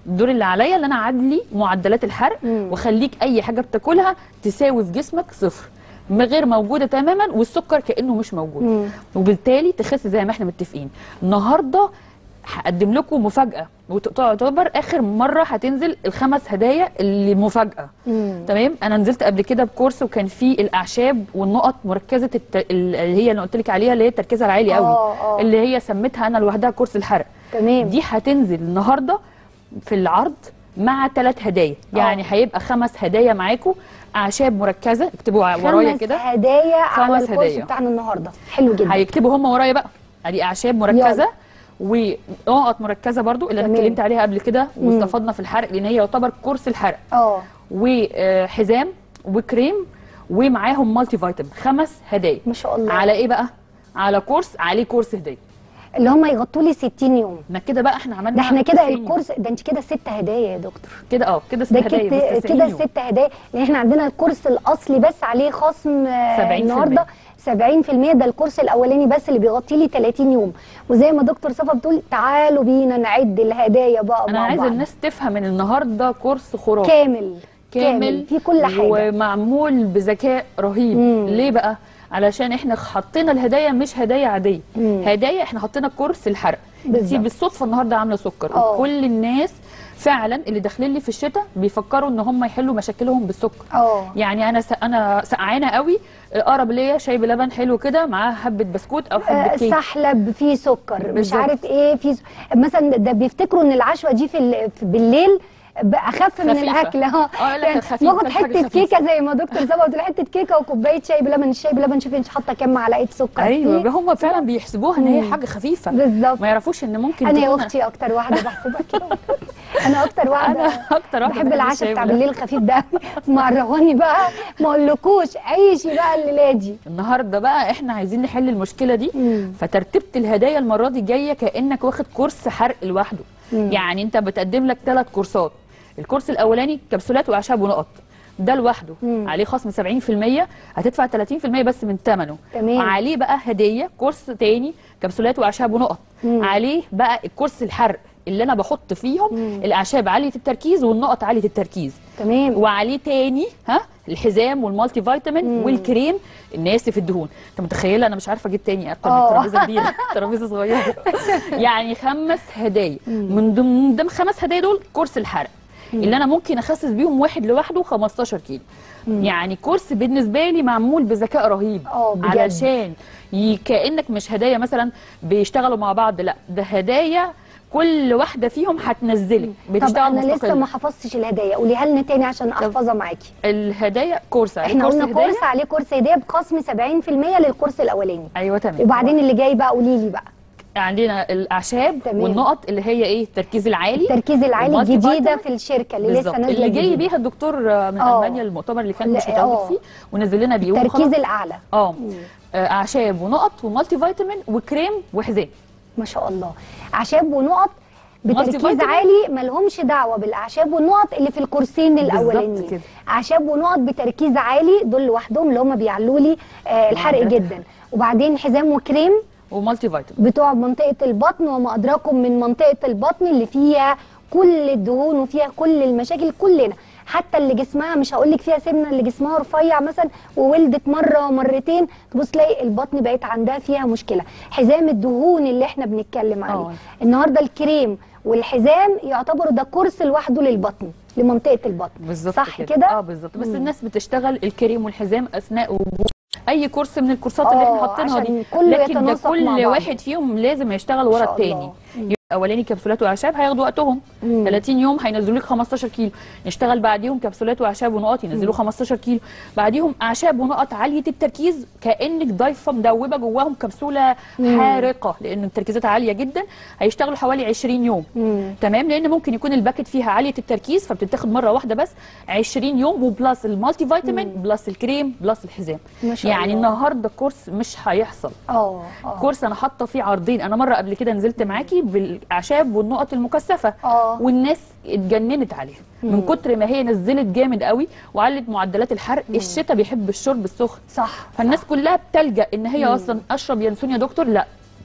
الدور اللي عليا ان انا اعدلي معدلات الحرق مم. واخليك اي حاجه بتاكلها تساوي في جسمك صفر م- غير موجوده تماما والسكر كانه مش موجود مم. وبالتالي تخس زي ما احنا متفقين النهارده هقدم لكم مفاجاه وتعتبر اخر مره هتنزل الخمس هدايا اللي مفاجاه مم. تمام انا نزلت قبل كده بكورس وكان فيه الاعشاب والنقط مركزه الت... ال- اللي هي اللي قلت لك عليها اللي هي تركيزها العالي قوي آه، آه. اللي هي سميتها انا لوحدها كورس الحرق تمام دي هتنزل النهارده في العرض مع ثلاث هدايا يعني هيبقى خمس هدايا معاكم اعشاب مركزه اكتبوا ورايا خمس كده هدايا على خمس الكورس هدايا. بتاعنا النهارده حلو جدا هيكتبوا هم ورايا بقى ادي اعشاب مركزه ونقط مركزه برضو اللي انا تمام. اتكلمت عليها قبل كده واستفدنا في الحرق لان هي يعتبر كورس الحرق اه وحزام وكريم ومعاهم مالتي فيتامين خمس هدايا ما شاء الله على ايه بقى على كورس عليه كورس هديه اللي هم يغطوا لي 60 يوم ما كده بقى احنا عملنا ده احنا كده 90 يوم. الكورس ده انت كده ست هدايا يا دكتور كده اه كده ست ده هدايا كده بس 90 كده يوم. ست هدايا لان احنا عندنا الكورس الاصلي بس عليه خصم آه، 70%. النهارده 70% ده الكورس الاولاني بس اللي بيغطي لي 30 يوم وزي ما دكتور صفا بتقول تعالوا بينا نعد الهدايا بقى انا مع عايزه بعض. الناس تفهم ان النهارده كورس خرافي كامل كامل في كل حاجه ومعمول بذكاء رهيب مم. ليه بقى علشان احنا حطينا الهدايا مش هدايا عاديه مم. هدايا احنا حطينا كورس الحرق بالظبط. انت بالصدفه النهارده عامله سكر اه. وكل الناس فعلا اللي داخلين لي في الشتاء بيفكروا ان هم يحلوا مشاكلهم بالسكر اه يعني انا س... انا سقعانه قوي اقرب ليا شاي بلبن حلو كده معاه حبه بسكوت او حبه آه، كيك سحلب فيه سكر مش بالظبط. عارف ايه في س... مثلا ده بيفتكروا ان العشوه دي في, ال... في بالليل بقى اخف من خفيفة. الاكل اه اه، يقول لك خفيف، باخد كل حاجة حته خفيفة. كيكه زي ما دكتور زبا بتقول حته كيكه وكوبايه شاي بلبن الشاي بلبن شوفي انت حاطه كام معلقه سكر ايوه فيه. هم فعلا بيحسبوها ان هي مم. حاجه خفيفه بالظبط ما يعرفوش ان ممكن انا يا تكون- اختي اكتر واحده بحسبها كده انا اكتر واحده انا اكتر واحده بحب العشاء الشاي بتاع بلبن. بالليل الخفيف ده معرفاني بقى ما اقولكوش عيشي بقى الليله دي النهارده بقى احنا عايزين نحل المشكله دي مم. فترتيبه الهدايا المره دي جايه كانك واخد كورس حرق لوحده مم. يعني انت بتقدم لك ثلاث كورسات الكورس الاولاني كبسولات واعشاب ونقط ده لوحده مم. عليه خصم 70% هتدفع 30% بس من ثمنه تمام. عليه بقى هديه كورس تاني كبسولات واعشاب ونقط مم. عليه بقى الكورس الحرق اللي انا بحط فيهم مم. الاعشاب عاليه التركيز والنقط عاليه التركيز تمام وعليه تاني ها الحزام والمالتي فيتامين مم. والكريم الناس في الدهون انت متخيله انا مش عارفه اجيب تاني اكتر من اه. ترابيزه كبيره ترابيزه صغيره يعني خمس هدايا من ضمن من ضمن خمس هدايا دول كورس الحرق اللي انا ممكن اخسس بيهم واحد لوحده 15 كيلو يعني كورس بالنسبه لي معمول بذكاء رهيب اه بجد. علشان ي- كانك مش هدايا مثلا بيشتغلوا مع بعض لا ده هدايا كل واحده فيهم هتنزلك طب بتشتغل انا لسه مستقله ما حفظتش الهدايا قوليها لنا تاني عشان احفظها معاكي الهدايا كورس عليه احنا كورس قلنا هدايا. كورس عليه كورس هديه بخصم 70% للكورس الاولاني ايوه تمام وبعدين اللي جاي بقى قولي لي بقى عندنا الاعشاب تمام. والنقط اللي هي ايه التركيز العالي التركيز العالي والمالتي الجديده فيتامين. في الشركه اللي بالظبط لسه نازله اللي جاي جديدة. بيها الدكتور آه، من اه. المانيا المؤتمر اللي كان لا، مش اه. متواجد فيه ونزل لنا بيه التركيز وخلاص. الاعلى اه آه، اعشاب ونقط ومالتي فيتامين وكريم وحزام ما شاء الله اعشاب ونقط مالتي بتركيز فيتامين. عالي ما لهمش دعوه بالاعشاب والنقط اللي في الكورسين بالظبط الاولانيين كده. اعشاب ونقط بتركيز عالي دول لوحدهم اللي هم بيعلوا لي آه الحرق معدلات جدا وبعدين حزام وكريم ومالتي فيتامين بتوع منطقه البطن وما ادراكم من منطقه البطن اللي فيها كل الدهون وفيها كل المشاكل كلنا حتى اللي جسمها مش هقول لك فيها سمنه اللي جسمها رفيع مثلا وولدت مره ومرتين تبص تلاقي البطن بقت عندها فيها مشكله حزام الدهون اللي احنا بنتكلم عليه اه. النهارده الكريم والحزام يعتبروا ده كورس لوحده للبطن لمنطقه البطن بالظبط صح كده كده اه بالظبط بس مم. الناس بتشتغل الكريم والحزام اثناء وجود اي كورس من الكورسات اللي احنا اه، حاطينها عشان دي كله لكن ده يتناسق مع كل بعض. واحد فيهم لازم يشتغل ورا شاء التاني الله. يبقى اولاني كبسولات واعشاب هياخدوا وقتهم مم. 30 يوم هينزلوا لك 15 كيلو نشتغل بعديهم كبسولات واعشاب ونقط ينزلوا 15 كيلو بعديهم اعشاب ونقط عاليه التركيز كانك ضايفه مدوبه جواهم كبسوله مم. حارقه لان التركيزات عاليه جدا هيشتغلوا حوالي 20 يوم مم. تمام لان ممكن يكون الباكت فيها عاليه التركيز فبتتاخد مره واحده بس 20 يوم وبلس المالتي فيتامين بلس الكريم بلس الحزام ما شاء يعني الله. النهارده كورس مش هيحصل اه اه كورس انا حاطه فيه عرضين انا مره قبل كده نزلت معاكي بالاعشاب والنقط المكثفه اه والناس اتجننت عليها من كتر ما هي نزلت جامد قوي وعلت معدلات الحرق الشتاء بيحب الشرب السخن صح فالناس كلها بتلجا ان هي اصلا اشرب ينسون يا دكتور لا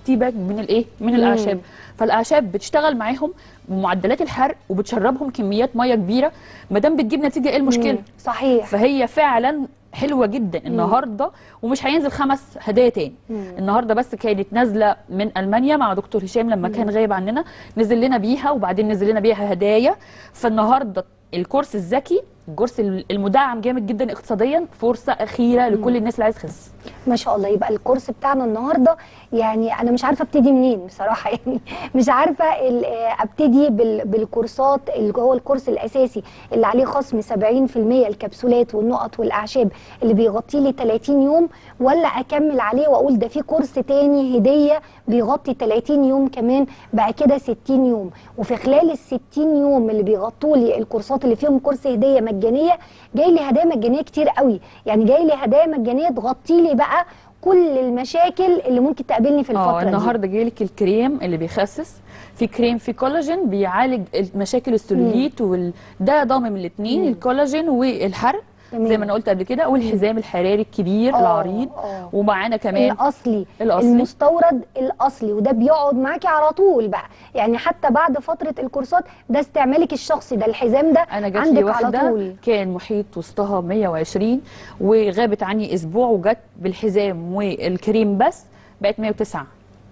تي باج من الايه من الاعشاب فالاعشاب بتشتغل معاهم بمعدلات الحرق وبتشربهم كميات ميه كبيره ما دام بتجيب نتيجه ايه المشكله مم. صحيح فهي فعلا حلوه جدا النهارده ومش هينزل خمس هدايا تاني النهارده بس كانت نازله من المانيا مع دكتور هشام لما كان غايب عننا نزل لنا بيها وبعدين نزل لنا بيها هدايا فالنهارده الكورس الذكي الكورس المدعم جامد جدا اقتصاديا فرصه اخيره لكل الناس اللي عايز تخس ما شاء الله يبقى الكورس بتاعنا النهارده يعني انا مش عارفه ابتدي منين بصراحه يعني مش عارفه ال- آه، ابتدي بال- بالكورسات اللي هو الكورس الاساسي اللي عليه خصم 70% الكبسولات والنقط والاعشاب اللي بيغطي لي 30 يوم ولا اكمل عليه واقول ده في كورس تاني هديه بيغطي 30 يوم كمان بقى كده 60 يوم وفي خلال ال 60 يوم اللي بيغطوا لي الكورسات اللي فيهم كورس هديه مجانيه جاي لي هدايا مجانيه كتير قوي يعني جاي لي هدايا مجانيه تغطي لي بقى كل المشاكل اللي ممكن تقابلني في اه الفتره دي النهارده جايلك الكريم اللي بيخسس في كريم في كولاجين بيعالج مشاكل السلوليت وال... ده ضامن الاثنين الكولاجين والحرق تمام. زي ما انا قلت قبل كده والحزام الحراري الكبير آه، العريض آه. ومعانا كمان الاصلي الأصلي. المستورد الاصلي وده بيقعد معاكي على طول بقى يعني حتى بعد فتره الكورسات ده استعمالك الشخصي ده الحزام ده انا جات لي عندك على واحده طول كان محيط وسطها 120 وغابت عني اسبوع وجت بالحزام والكريم بس بقت 109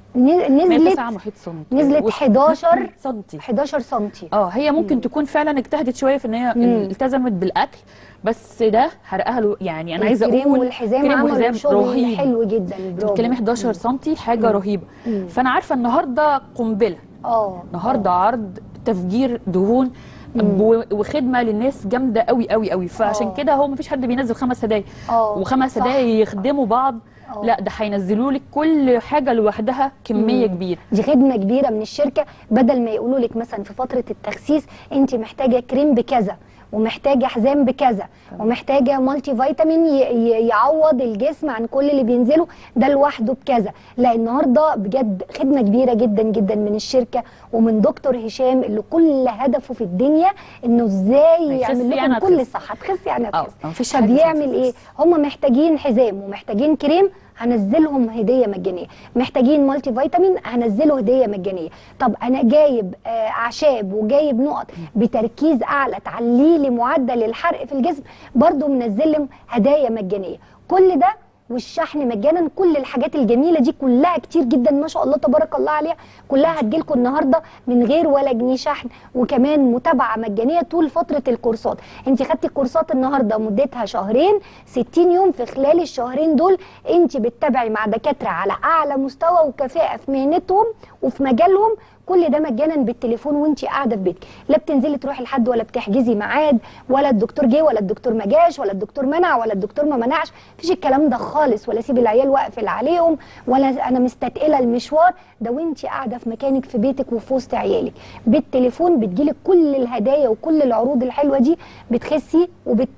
ن- 109 نزلت محيط سنتي نزلت وسط- 11 سنتي 11 سنتي اه هي ممكن تكون فعلا اجتهدت شويه في ان هي التزمت بالاكل بس ده حرقها له يعني انا عايزه الكريم اقول والحزام كريم عملوا والحزام شغل رهيب حلو جدا برافو الكلام 11 سم حاجه رهيبه فانا عارفه النهارده قنبله اه النهارده عرض تفجير دهون و- وخدمه للناس جامده قوي قوي قوي فعشان آه. كده هو مفيش حد بينزل خمس هدايا اه وخمس صح. هدايا يخدموا بعض آه. لا ده هينزلوا لك كل حاجه لوحدها كميه كبيره دي خدمه كبيره من الشركه بدل ما يقولوا لك مثلا في فتره التخسيس انت محتاجه كريم بكذا ومحتاجه حزام بكذا ومحتاجه مالتي فيتامين ي- ي- يعوض الجسم عن كل اللي بينزله ده لوحده بكذا لا النهارده بجد خدمه كبيره جدا جدا من الشركه ومن دكتور هشام اللي كل هدفه في الدنيا انه ازاي هيخس يعمل لكم يعني كل هتخس. الصح هتخس يعني اه هتخس مفيش حاجه فبيعمل اسمها ايه تخس. هم محتاجين حزام ومحتاجين كريم هنزلهم هديه مجانيه محتاجين مالتي فيتامين هنزله هديه مجانيه طب انا جايب آه، اعشاب وجايب نقط بتركيز اعلى تعلي لي معدل الحرق في الجسم برضو منزل لهم هدايا مجانيه كل ده والشحن مجانا كل الحاجات الجميله دي كلها كتير جدا ما شاء الله تبارك الله عليها كلها هتجيلكم النهارده من غير ولا جنيه شحن وكمان متابعه مجانيه طول فتره الكورسات انت خدتي الكورسات النهارده مدتها شهرين 60 يوم في خلال الشهرين دول انت بتتابعي مع دكاتره على اعلى مستوى وكفاءه في مهنتهم وفي مجالهم كل ده مجانا بالتليفون وانت قاعده في بيتك لا بتنزلي تروحي لحد ولا بتحجزي ميعاد ولا الدكتور جه ولا الدكتور ما جاش ولا الدكتور منع ولا الدكتور ما منعش مفيش الكلام ده خالص ولا سيب العيال واقفل عليهم ولا انا مستتقله المشوار ده وانت قاعده في مكانك في بيتك وفي وسط عيالك بالتليفون بتجيلك كل الهدايا وكل العروض الحلوه دي بتخسي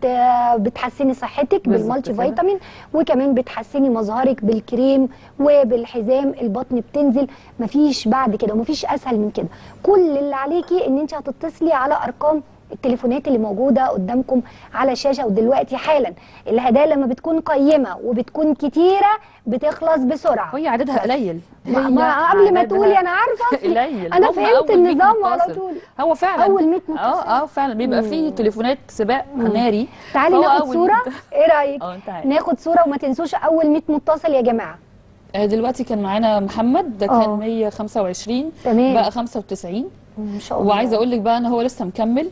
وبتحسني صحتك بالظبط بالمالتي كده. فيتامين وكمان بتحسني مظهرك بالكريم وبالحزام البطن بتنزل مفيش بعد كده ومفيش اسهل من كده كل اللي عليكي ان انت هتتصلي على ارقام التليفونات اللي موجوده قدامكم على الشاشه ودلوقتي حالا الهدايا لما بتكون قيمه وبتكون كتيره بتخلص بسرعه هي عددها قليل ما- هي ما قبل ما عددها تقولي انا عارفه أصلي. قليل انا هم فهمت أول 100 النظام على متصل. طول هو فعلا اول 100 متصل اه اه فعلا بيبقى فيه تليفونات سباق ناري تعالي فهو ناخد أول صوره 100 ايه رايك اه تعالي ناخد صوره وما تنسوش اول 100 متصل يا جماعه آه، دلوقتي كان معانا محمد ده آه. كان 125 تمام. بقى 95 ما شاء الله وعايزه اقول لك بقى ان هو لسه مكمل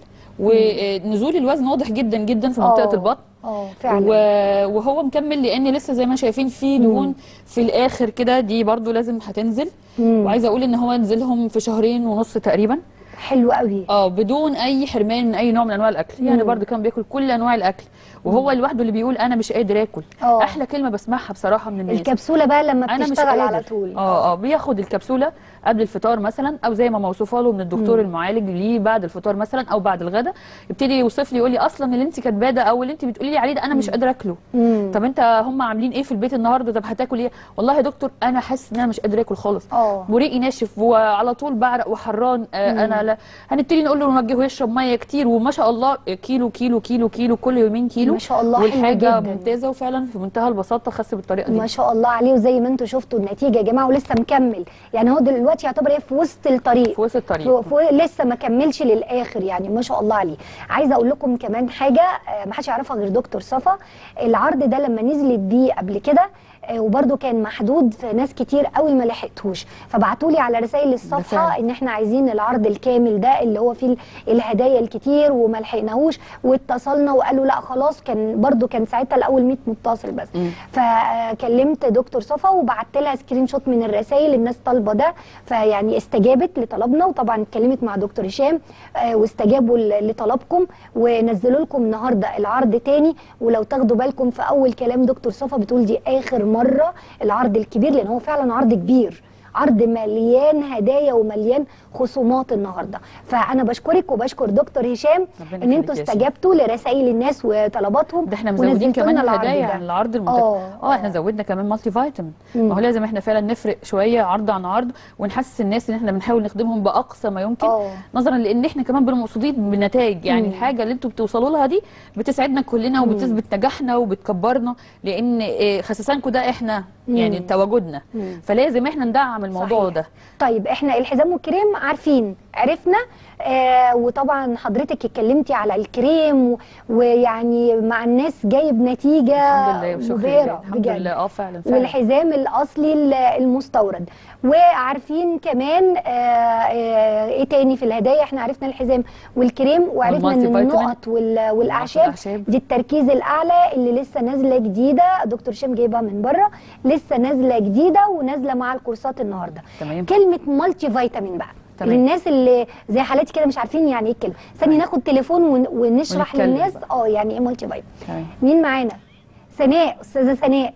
ونزول الوزن واضح جدا جدا في منطقه آه. البطن اه فعلا و- وهو مكمل لان لسه زي ما شايفين في دهون في الاخر كده دي برضو لازم هتنزل مم. وعايزه اقول ان هو نزلهم في شهرين ونص تقريبا حلو قوي اه بدون اي حرمان من اي نوع من انواع الاكل يعني برضو كان بياكل كل انواع الاكل وهو لوحده اللي بيقول انا مش قادر اكل آه. احلى كلمه بسمعها بصراحه من الناس الكبسوله بقى لما انا مش بتشتغل قادر على طول اه اه بياخد الكبسوله قبل الفطار مثلا او زي ما موصوفه له من الدكتور المعالج ليه بعد الفطار مثلا او بعد الغداء يبتدي يوصف لي يقول لي اصلا اللي انت كاتباه ده او اللي انت بتقولي لي عليه ده انا مش قادره اكله مم. طب انت هم عاملين ايه في البيت النهارده طب هتاكل ايه والله يا دكتور انا حاسس ان انا مش قادره اكل خالص اه وريقي ناشف وعلى طول بعرق وحران آه انا وتعالى هنبتدي نقول له نوجهه يشرب ميه كتير وما شاء الله كيلو كيلو كيلو كيلو كل يومين كيلو ما شاء الله حلو والحاجه جدا. ممتازه وفعلا في منتهى البساطه خس بالطريقه دي ما شاء الله عليه وزي ما انتم شفتوا النتيجه يا جماعه ولسه مكمل يعني هو دلوقتي يعتبر ايه في وسط الطريق في وسط الطريق ف- ف- لسه ما كملش للاخر يعني ما شاء الله عليه عايزه اقول لكم كمان حاجه آه، ما حدش يعرفها غير دكتور صفا العرض ده لما نزلت بيه قبل كده آه، وبرده كان محدود في ناس كتير قوي ما لحقتوش فبعتوا لي على رسائل الصفحه فعلا. ان احنا عايزين العرض الكامل ده اللي هو فيه ال- الهدايا الكتير وما لحقناهوش واتصلنا وقالوا لا خلاص كان برده كان ساعتها الاول 100 متصل بس مم. فكلمت دكتور صفا وبعت لها سكرين شوت من الرسائل الناس طالبه ده فيعني استجابت لطلبنا وطبعا اتكلمت مع دكتور هشام آه، واستجابوا ل- لطلبكم ونزلوا لكم النهارده العرض تاني ولو تاخدوا بالكم في اول كلام دكتور صفا بتقول دي اخر مره العرض الكبير لان هو فعلا عرض كبير عرض مليان هدايا ومليان خصومات النهارده فانا بشكرك وبشكر دكتور هشام ربنا ان يخليك انتوا يا شيخ. استجبتوا لرسائل الناس وطلباتهم ده احنا مزودين ونزلتوا كمان لنا العرض الهدايا ده. عن العرض المتك... اه اه احنا زودنا كمان مالتي فيتامين ما هو لازم احنا فعلا نفرق شويه عرض عن عرض ونحسس الناس ان احنا بنحاول نخدمهم باقصى ما يمكن اه نظرا لان احنا كمان بنبقى مقصودين بالنتائج يعني مم. الحاجه اللي انتوا بتوصلوا لها دي بتسعدنا كلنا وبتثبت نجاحنا وبتكبرنا لان آه، خسسانكم ده احنا يعني مم. تواجدنا مم. فلازم احنا ندعم الموضوع صحيح. ده طيب احنا الحزام والكريم عارفين عرفنا آه وطبعا حضرتك اتكلمتي على الكريم و- ويعني مع الناس جايب نتيجه الحمد لله وشكرا مبهره لله الحمد بجد لله اه فعلا فعلا والحزام الاصلي ال- المستورد وعارفين كمان آه آه ايه تاني في الهدايا احنا عرفنا الحزام والكريم وعرفنا ان والمالتي فيتامين. النقط وال- والاعشاب والأعشاب. دي التركيز الاعلى اللي لسه نازله جديده دكتور شام جايبها من بره لسه نازله جديده ونازله مع الكورسات النهارده تمام كلمه مالتي فيتامين بقى تمام. للناس اللي زي حالاتي كده مش عارفين يعني ايه الكلمه ثاني تمام. ناخد تليفون ون- ونشرح ونتكلم للناس بقى. اه يعني ايه مالتي فيتامين تمام مين معانا سناء استاذه سناء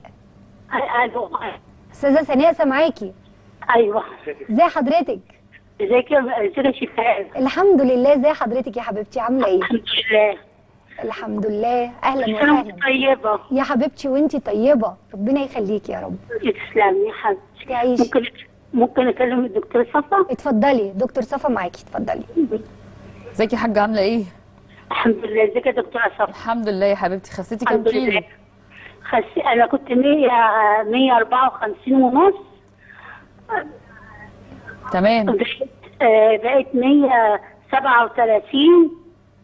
الو استاذه سناء سامعاكي ايوه ازي حضرتك ازيك يا ازيك يا شفاء الحمد لله ازي حضرتك يا حبيبتي عامله ايه الحمد لله الحمد لله اهلا انا وسهلا طيبه يا حبيبتي وانتي طيبه ربنا يخليكي يا رب تسلمي يا حبيبتي تعيشي ممكن ممكن اكلم الدكتور صفا اتفضلي دكتور صفا معاكي اتفضلي ازيك يا حاجه عامله ايه الحمد لله ازيك يا دكتور صفا الحمد لله يا حبيبتي خسيتي كام الحمد كيلو لله خس... انا كنت 100 154 ونص تمام بقيت آه، بقيت 137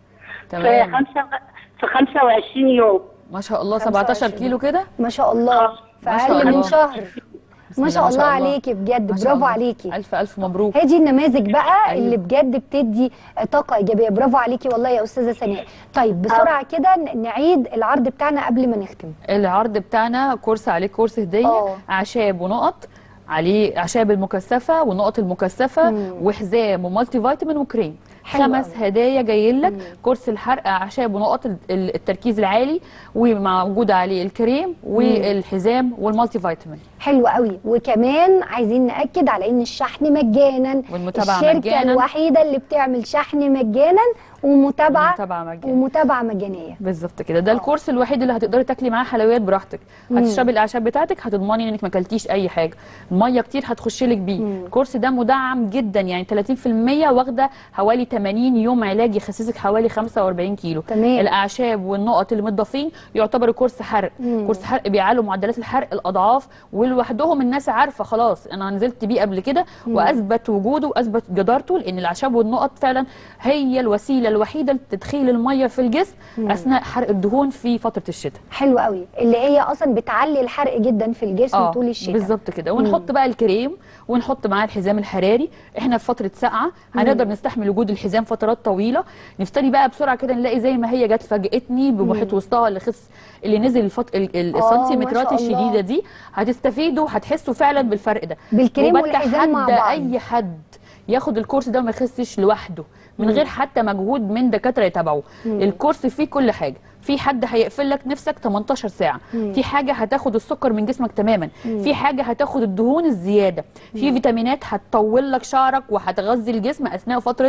في تمام خمسة في 25 يوم ما شاء الله 17 25. كيلو كده ما شاء الله آه. في ما شاء اقل من الله. شهر بسم ما الله شاء الله عليكي بجد ما شاء برافو الله. عليكي الف الف مبروك هي دي النماذج بقى أيوة. اللي بجد بتدي طاقه ايجابيه برافو عليكي والله يا استاذه سناء طيب بسرعه كده ن- نعيد العرض بتاعنا قبل ما نختم العرض بتاعنا كورس عليه كورس هديه آه. اعشاب ونقط عليه اعشاب المكثفه والنقط المكثفه مم. وحزام ومالتي فيتامين وكريم حلو خمس أوي. هدايا جايين لك مم. كورس الحرق اعشاب ونقط ال- ال- التركيز العالي وموجود عليه الكريم والحزام والمالتي فيتامين حلو قوي وكمان عايزين ناكد على ان الشحن مجانا والمتابعة الشركه مجانا. الوحيده اللي بتعمل شحن مجانا ومتابعه متابعه مجانيه ومتابعه مجانيه بالظبط كده ده آه. الكورس الوحيد اللي هتقدري تاكلي معاه حلويات براحتك مم. هتشربي الاعشاب بتاعتك هتضمني انك ما اكلتيش اي حاجه الميه كتير هتخش لك بيه مم. الكورس ده مدعم جدا يعني 30% واخده حوالي 80 يوم علاج يخسسك حوالي 45 كيلو تمام. الاعشاب والنقط اللي متضافين يعتبروا كورس حرق مم. كورس حرق بيعلوا معدلات الحرق الاضعاف ولوحدهم الناس عارفه خلاص انا نزلت بيه قبل كده واثبت وجوده واثبت جدارته لان الاعشاب والنقط فعلا هي الوسيله الوحيده لتدخيل الميه في الجسم اثناء حرق الدهون في فتره الشتاء حلو قوي اللي هي اصلا بتعلي الحرق جدا في الجسم طول الشتاء بالظبط كده ونحط بقى الكريم ونحط معاه الحزام الحراري احنا في فتره سقعه هنقدر نستحمل وجود الحزام فترات طويله نفتري بقى بسرعه كده نلاقي زي ما هي جت فاجئتني بمحيط وسطها اللي خس اللي نزل الفط... ال- ال- آه، السنتيمترات ما شاء الله. الشديده دي هتستفيدوا هتحسوا فعلا بالفرق ده بالكريم والحزام مع وبتحدى بعض. اي حد ياخد الكورس ده وما يخسش لوحده من غير حتى مجهود من دكاتره يتابعوه الكورس فيه كل حاجه في حد هيقفل لك نفسك 18 ساعه في حاجه هتاخد السكر من جسمك تماما في حاجه هتاخد الدهون الزياده في فيتامينات هتطول لك شعرك وهتغذي الجسم اثناء فتره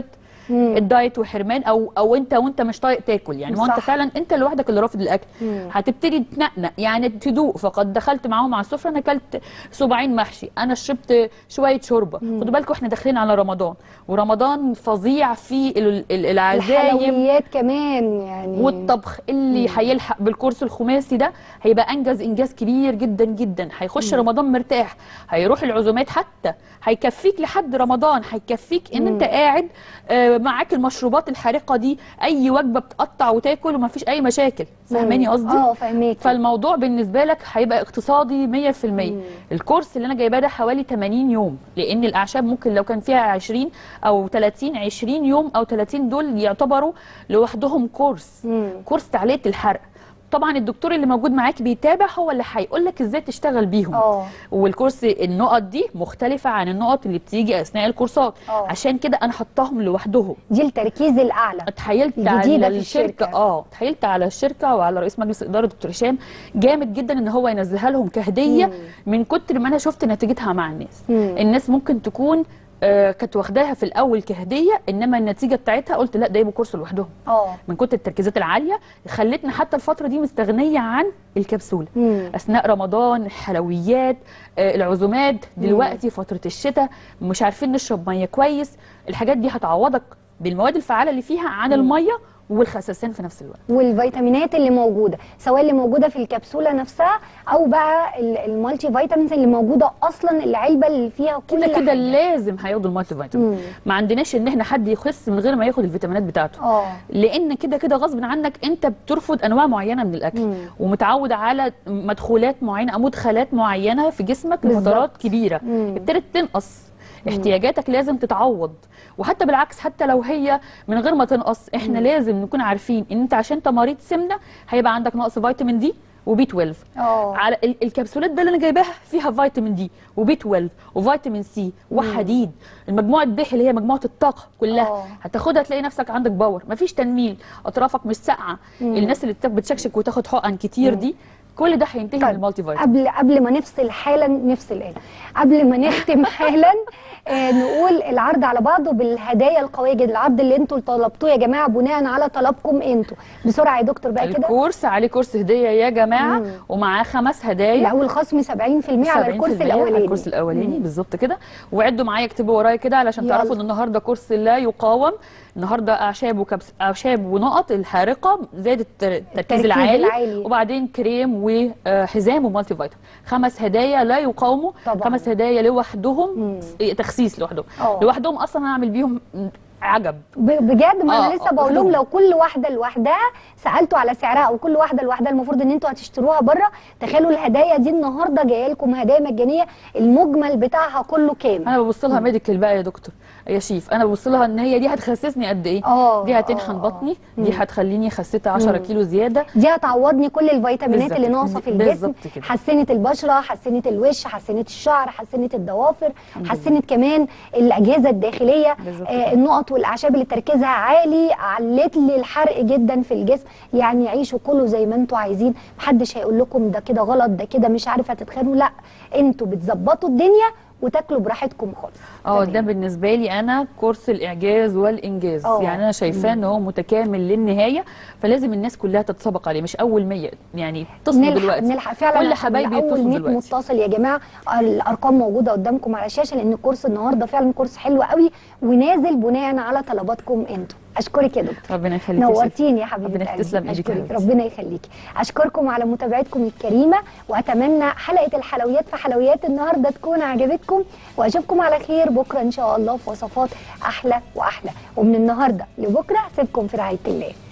مم. الدايت وحرمان او او انت وانت مش طايق تاكل يعني هو انت صح. فعلا انت لوحدك اللي رافض الاكل مم. هتبتدي تنقنق يعني تدوق فقد دخلت معاهم على السفره انا اكلت صباعين محشي انا شربت شويه شوربه خدوا بالكم احنا داخلين على رمضان ورمضان فظيع في ال- ال- العزايم الحلويات كمان يعني والطبخ اللي هيلحق بالكورس الخماسي ده هيبقى انجز انجاز كبير جدا جدا هيخش رمضان مرتاح هيروح العزومات حتى هيكفيك لحد رمضان هيكفيك ان انت قاعد آه، معاك المشروبات الحارقه دي اي وجبه بتقطع وتاكل ومفيش اي مشاكل فاهماني قصدي اه فاهماكي فالموضوع بالنسبه لك هيبقى اقتصادي 100% الكورس اللي انا جايباه ده حوالي 80 يوم لان الاعشاب ممكن لو كان فيها 20 او 30 20 يوم او 30 دول يعتبروا لوحدهم كورس مم. كورس تعليق الحرق طبعا الدكتور اللي موجود معاك بيتابع هو اللي هيقول لك ازاي تشتغل بيهم اه والكورس النقط دي مختلفه عن النقط اللي بتيجي اثناء الكورسات اه. عشان كده انا حطاهم لوحدهم دي التركيز الاعلى اتحايلت الجديدة على في الشركه الشركة. اه اتحايلت على الشركه وعلى رئيس مجلس الاداره دكتور هشام جامد جدا ان هو ينزلها لهم كهديه مم. من كتر ما انا شفت نتيجتها مع الناس مم. الناس ممكن تكون آه كانت واخداها في الاول كهديه انما النتيجه بتاعتها قلت لا ده يبقوا كورس لوحدهم اه من كتر التركيزات العاليه خلتنا حتى الفتره دي مستغنيه عن الكبسوله مم. اثناء رمضان الحلويات آه، العزومات دلوقتي فتره الشتاء مش عارفين نشرب ميه كويس الحاجات دي هتعوضك بالمواد الفعاله اللي فيها عن الميه والخساسين في نفس الوقت والفيتامينات اللي موجوده سواء اللي موجوده في الكبسوله نفسها او بقى ال- المالتي فيتامينز اللي موجوده اصلا العلبه اللي فيها كل كده كده حاجة. لازم هياخدوا المالتي فيتامين مم. ما عندناش ان احنا حد يخس من غير ما ياخد الفيتامينات بتاعته اه لان كده كده غصب عنك انت بترفض انواع معينه من الاكل مم. ومتعود على مدخولات معينه او مدخلات معينه في جسمك بالظبط. لفترات كبيره مم. ابتدت تنقص احتياجاتك لازم تتعوض وحتى بالعكس حتى لو هي من غير ما تنقص احنا لازم نكون عارفين ان انت عشان انت مريض سمنه هيبقى عندك نقص فيتامين دي وبي 12 اه على ال- الكبسولات بقى اللي انا جايباها فيها فيتامين دي وبي 12 وفيتامين سي وحديد المجموعه د اللي هي مجموعه الطاقه كلها آه. هتاخدها تلاقي نفسك عندك باور مفيش تنميل اطرافك مش ساقعه الناس اللي بت- بتشكشك وتاخد حقن كتير دي كل ده هينتهي طيب، بالمالتي فيتامين قبل قبل ما نفصل حالا نفصل ايه قبل ما نختم حالا آه نقول العرض على بعضه بالهدايا القويه جدا العرض اللي انتوا طلبتوه يا جماعه بناء على طلبكم انتوا بسرعه يا دكتور بقى كده الكورس عليه كورس هديه يا جماعه مم. ومعاه خمس هدايا الاول خصم 70% على 70% الكورس على الاولاني الكورس الاولاني بالظبط كده وعدوا معايا اكتبوا ورايا كده علشان يلا. تعرفوا ان النهارده كورس لا يقاوم النهارده اعشاب وكبس اعشاب ونقط الحارقه زاد التر- التركيز التركيز العالي العالي. وبعدين كريم وحزام ومالتي فيتامين خمس هدايا لا يقاوموا طبعاً. خمس هدايا لوحدهم مم. إيه، تخسيس لوحدهم آه. لوحدهم اصلا انا اعمل بيهم عجب ب- بجد ما آه، انا لسه آه، بقول لهم كلهم. لو كل واحده لوحدها سالتوا على سعرها او كل واحده لوحدها المفروض ان انتوا هتشتروها بره تخيلوا الهدايا دي النهارده جايه لكم هدايا مجانيه المجمل بتاعها كله كام انا ببص لها ميديكال بقى يا دكتور يا شيف انا ببص لها ان هي دي هتخسسني قد ايه اه دي هتنحن آه، بطني آه. دي هتخليني خسيت 10 كيلو زياده دي هتعوضني كل الفيتامينات بالظبط. اللي ناقصه في الجسم بالظبط كده. حسنت البشره حسنت الوش حسنت الشعر حسنت الضوافر حسنت كمان الاجهزه الداخليه بالظبط آه كده. النقط والاعشاب اللي تركيزها عالي علت لي الحرق جدا في الجسم يعني عيشوا كله زي ما انتوا عايزين محدش هيقول لكم ده كده غلط ده كده مش عارف هتتخانقوا لا انتوا بتظبطوا الدنيا وتاكلوا براحتكم خالص اه تمام. ده بالنسبه لي انا كورس الاعجاز والانجاز اه. يعني انا شايفاه ان هو متكامل للنهايه فلازم الناس كلها تتسابق عليه مش اول 100 يعني اتصلوا نلحق دلوقتي نلحق فعلا كل عشان حبايبي اول يتصلوا 100 دلوقتي متصل يا جماعه الارقام موجوده قدامكم على الشاشه لان الكورس النهارده فعلا كورس حلو قوي ونازل بناء على طلباتكم انتوا اشكرك يا دكتور ربنا يخليك يا شيخ. نورتيني يا حبيبتي ربنا قلبي. تسلم ايديك يا أشكرك. حبيبتي. ربنا يخليكي اشكركم على متابعتكم الكريمه واتمنى حلقه الحلويات في حلويات النهارده تكون عجبتكم واشوفكم على خير بكره ان شاء الله في وصفات احلى واحلى ومن النهارده لبكره سيبكم في رعايه الله